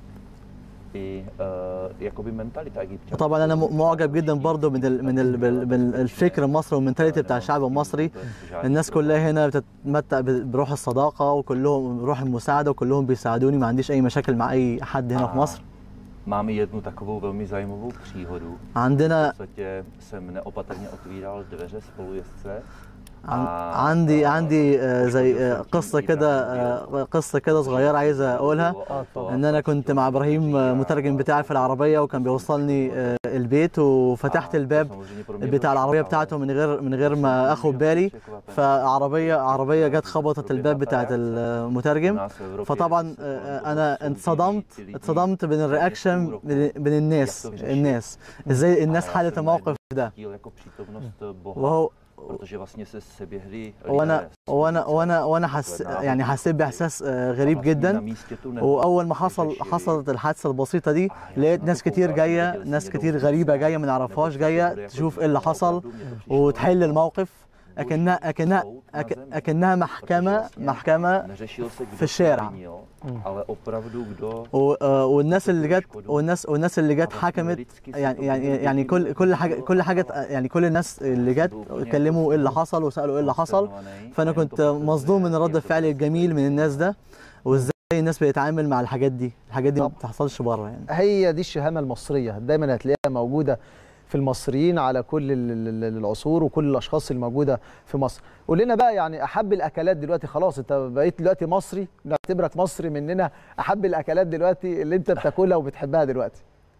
i uh, jakoby mentalita egypťanů. طبعا انا م- معجب جدا برضو من ال من ال بال- بال- الفكر المصري والمنتاليتي بتاع الشعب المصري الناس كلها هنا بتتمتع ب- بروح الصداقه وكلهم بروح المساعده وكلهم بيساعدوني ما عنديش اي مشاكل مع اي حد هنا في مصر Mám i jednu takovou velmi zajímavou příhodu. V عندنا podstatě jsem neopatrně otvíral dveře spolujezdce. عن- a- عندي a عندي آه، زي otevřel آه، jsem tím قصه i كده Ibrahim آه، قصه كده صغيره عايز اقولها ان انا كنت مع ابراهيم آه، مترجم بتاعي في العربيه وكان بيوصلني آه، البيت وفتحت الباب بتاع العربيه بتاعته من غير من غير ما اخد بالي فعربيه عربيه جت خبطت الباب بتاعت المترجم فطبعا آه، انا اتصدمت اتصدمت من الرياكشن بين بين الناس الناس ازاي الناس حلت الموقف ده jako přítomnost Boha, وهو protože vlastně se seběhli وانا lidé. وانا وانا وانا حس يعني حسيت باحساس آه، غريب A vlastně جدا na místě tu nehodu واول ما حصل vyřešili. حصلت الحادثه البسيطه دي لقيت ناس كتير جايه ناس كتير غريبه جايه ما نعرفهاش جايه تشوف ايه اللي حصل وتحل الموقف اكنها اكنها أك- اكنها محكمه محكمه Neřešil se, kdo في الشارع. vinil, ale opravdu kdo و- آه، والناس اللي جت والناس والناس اللي جت حكمت يعني يعني يعني كل كل حاجه كل حاجه يعني كل الناس اللي جت اتكلموا ايه اللي حصل وسالوا ايه اللي حصل فانا كنت مصدوم من رد الفعل الجميل من الناس ده وازاي الناس بتتعامل مع الحاجات دي الحاجات دي ما بتحصلش بره يعني هي دي الشهامه المصريه دايما هتلاقيها موجوده في المصريين على كل ال- ال- ال- العصور وكل الاشخاص الموجوده في مصر قول لنا بقى يعني احب الاكلات دلوقتي خلاص انت بقيت دلوقتي مصري نعتبرك مصري مننا احب الاكلات دلوقتي اللي انت بتاكلها وبتحبها دلوقتي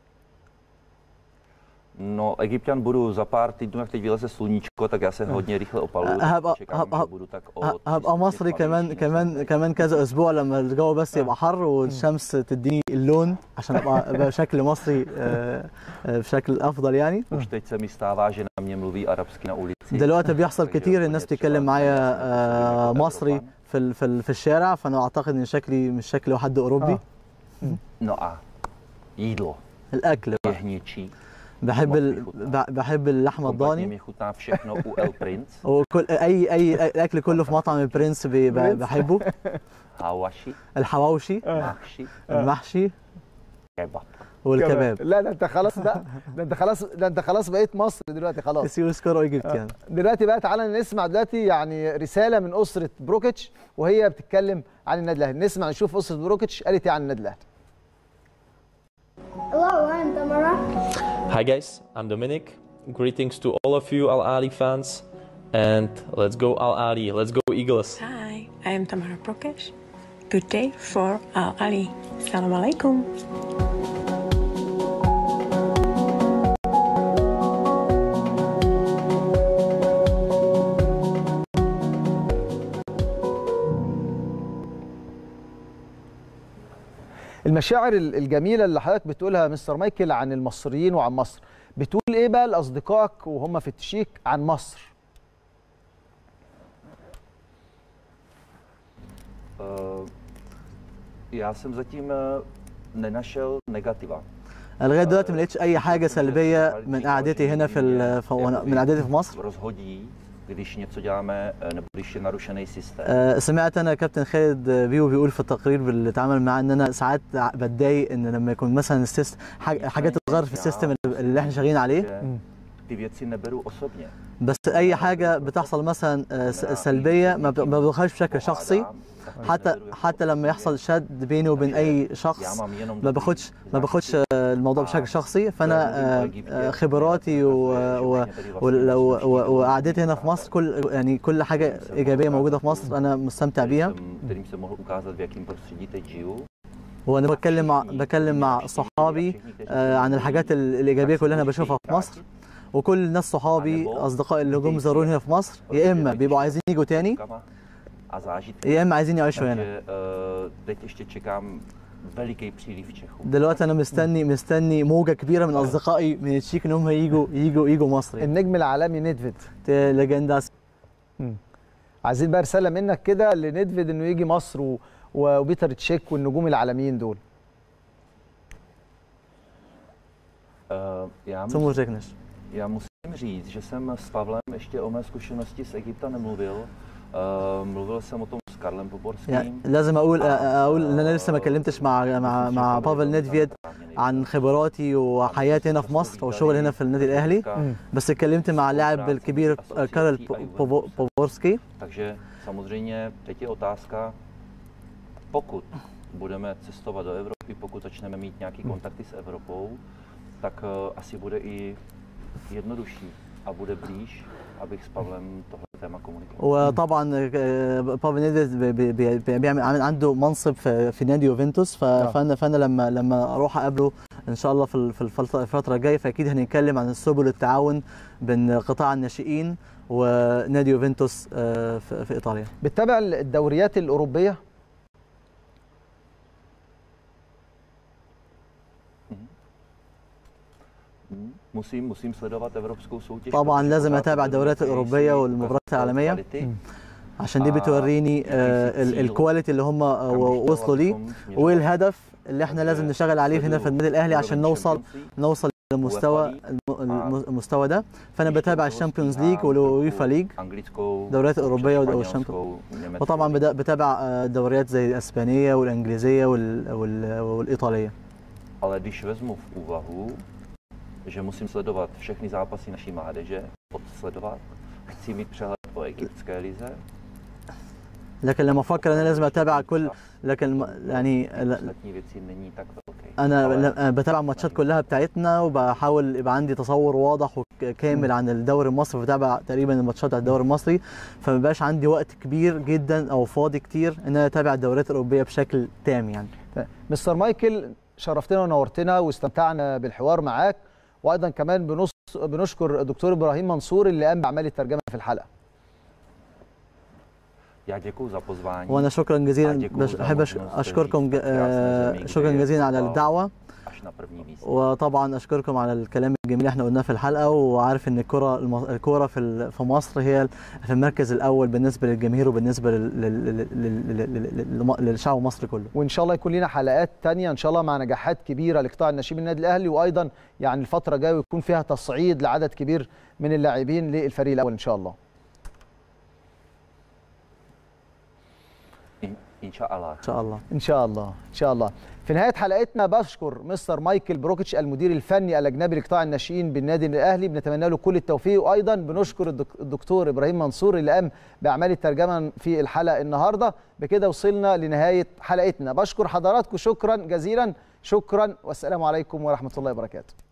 No, Egyptian budu za pár týdnů, jak teď vyleze sluníčko, tak já se hodně rychle opaluju. tak هبقى čekám, هبقى že budu tak o ه- هبقى 300 مصري كمان pavější كمان než كمان كذا اسبوع لما الجو بس يبقى حر والشمس تديني اللون عشان ابقى أبقى بشكل مصري آه، آه، بشكل افضل يعني Už teď se mi stává, že na mě mluví arabsky na ulici. دلوقتي بيحصل كتير الناس بتتكلم معايا آه، مصري في ال- في ال- في الشارع فانا اعتقد ان شكلي مش شكل حد اوروبي No a jídlo الاكل je بقى hněčí. بحب ال... ب- بحب اللحمه Kompletně الضاني mi chutná všechno u El Prince, وكل اي اي الاكل كله في مطعم البرنس بي- ب- بحبه hawashi, الحواوشي mahshi, المحشي kebab. والكباب لا ده انت خلاص ده ده انت خلاص ده انت خلاص بقيت مصري دلوقتي خلاص تسيو سكور ايجيبت يعني دلوقتي بقى تعالى نسمع دلوقتي يعني رساله من اسره بروكيتش وهي بتتكلم عن النادي الاهلي نسمع نشوف اسره بروكيتش قالت ايه عن النادي الاهلي Hello, I'm Tamara. Hi guys, I'm Dominic. Greetings to all of you Al Ali fans. And let's go Al Ali, let's go Eagles. Hi, I am Tamara Prokesh. Good day for Al Ali. Assalamu alaikum. المشاعر ال- الجميله اللي حضرتك بتقولها مستر مايكل عن المصريين وعن مصر بتقول ايه بقى لاصدقائك وهم في التشيك عن مصر Uh, já jsem zatím uh, nenašel negativa. لغايه دلوقتي ما لقيتش اي حاجه سلبيه من قعدتي هنا في ال- في- وأنا- من قعدتي في مصر Rozhodí, když něco děláme, eh, nebo když je narušený systém. آه، سمعت انا كابتن خالد بيو بيقول في التقرير اللي اتعامل معاه ان انا ساعات بتضايق ان لما يكون مثلا السيستم حاجه حاجات تتغير في السيستم اللي- اللي احنا شغالين عليه že ty věci neberu osobně. بس اي حاجه بتحصل مثلا آه، س- سلبيه ما ب- ما باخدهاش بشكل شخصي حتى حتى لما يحصل شد بيني وبين اي شخص ما باخدش ما باخدش آه، الموضوع بشكل شخصي فانا آه، آه، خبراتي و- و- ول- و- و- وقعدتي هنا في مصر كل يعني كل حاجه ايجابيه موجوده في مصر انا مستمتع بيها Jsem, kterým jsem mohl ukázat, v jakém prostředí teď žiju. وانا بتكلم مع بتكلم مع صحابي آه، عن الحاجات ال- الايجابيه كلها انا بشوفها في مصر وكل الناس صحابي اصدقائي اللي جم زاروني هنا في مصر يا اما بيبقوا عايزين يجوا تاني A zážitky. يا اما عايزين يعيشوا هنا Takže uh, teď ještě čekám veliký příliv Čechů. دلوقتي انا مستني مستني موجه كبيره من اصدقائي من التشيك ان هم يجوا يجوا يجوا مصر يعني. النجم العالمي نيدفيد ليجنداس عايزين بقى رساله منك كده لنيدفيد انه يجي مصر و... وبيتر تشيك والنجوم العالميين دول Uh, já, Co mu musím, řekneš já musím říct, že jsem s Pavlem ještě o mé zkušenosti z Egypta nemluvil. Uh, mluvil jsem o tom s Karlem Poborským. يعني لازم اقول اقول ان انا لسه ما كلمتش مع مع مع بافل نيدفيد عن خبراتي وحياتي هنا في مصر وشغل هنا في النادي الاهلي بس اتكلمت مع اللاعب الكبير كارل بوبو- بوبورسكي Takže samozřejmě teď je otázka, pokud budeme cestovat do Evropy, pokud začneme mít nějaké kontakty s Evropou, tak eh, asi bude i jednodušší a bude blíž, abych s Pavlem tohle téma komunikoval. وطبعا آه، بافل نيدفيد بي- بي- بي- بي- بيعمل عامل عنده منصب في في نادي يوفنتوس ف- فانا فانا لما لما اروح اقابله ان شاء الله في ال- في الفتره الفترة الجايه فاكيد هنتكلم عن سبل التعاون بين قطاع الناشئين ونادي يوفنتوس آه، في في ايطاليا بتتابع الدوريات الاوروبيه Musím, musím sledovat evropskou soutěž. طبعا protože لازم pořád اتابع to الدوريات ukazuje الاوروبيه si والمباريات ukazuje العالميه kvality. عشان دي بتوريني آه، ال- الكواليتي اللي هم آه، وصلوا ليه والهدف اللي احنا لازم نشتغل عليه هنا في النادي الاهلي عشان نوصل نوصل للمستوى الم- الم- المستوى ده فانا بتابع الشامبيونز ليج والويفا ليج anglickou, دوريات اوروبيه španělskou, والشامبيونز německou. وطبعا بدا- بتابع آه، دوريات زي الاسبانيه والانجليزيه وال- وال- والايطاليه Ale když vezmu v úvahu, že musím sledovat všechny zápasy naší mládeže, odsledovat, chci mít přehled o egyptské lize, لكن لما افكر انا لازم اتابع كل لكن الم- يعني لا- ostatní věci není tak velký. انا Ale لا- بتابع الماتشات كلها بتاعتنا وبحاول يبقى عندي تصور واضح وكامل عن الدوري المصري بتابع تقريبا الماتشات بتاع الدوري المصري فما بقاش عندي وقت كبير جدا او فاضي كتير ان انا اتابع الدوريات الاوروبيه بشكل تام يعني مستر مايكل شرفتنا ونورتنا واستمتعنا بالحوار معاك وايضا كمان بنص بنشكر الدكتور ابراهيم منصور اللي قام باعمال الترجمه في الحلقه já děkuji za pozvání. وانا شكرا جزيلا أديكم بش- احب أش- زمن اشكركم ج- مستريح. آه، krásné zemi, شكرا kde je جزيلا على fotbal الدعوه Až na první místě. وطبعا اشكركم على الكلام الجميل اللي احنا قلناه في الحلقه وعارف ان الكره الم- الكوره في ال- في مصر هي في المركز الاول بالنسبه للجماهير وبالنسبه لل- لل- لل- لل- لل- للشعب المصري كله وان شاء الله يكون لنا حلقات تانية ان شاء الله مع نجاحات كبيره لقطاع الناشئين النادي الاهلي وايضا يعني الفتره الجايه يكون فيها تصعيد لعدد كبير من اللاعبين للفريق الاول ان شاء الله In- Inşallah. ان شاء الله ان شاء الله ان شاء الله في نهايه حلقتنا بشكر مستر مايكل بروكيتش المدير الفني الاجنبي لقطاع الناشئين بالنادي الاهلي بنتمنى له كل التوفيق وايضا بنشكر الدك- الدكتور ابراهيم منصور اللي قام باعمال الترجمه في الحلقه النهارده بكده وصلنا لنهايه حلقتنا بشكر حضراتكم شكرا جزيلا شكرا والسلام عليكم ورحمه الله وبركاته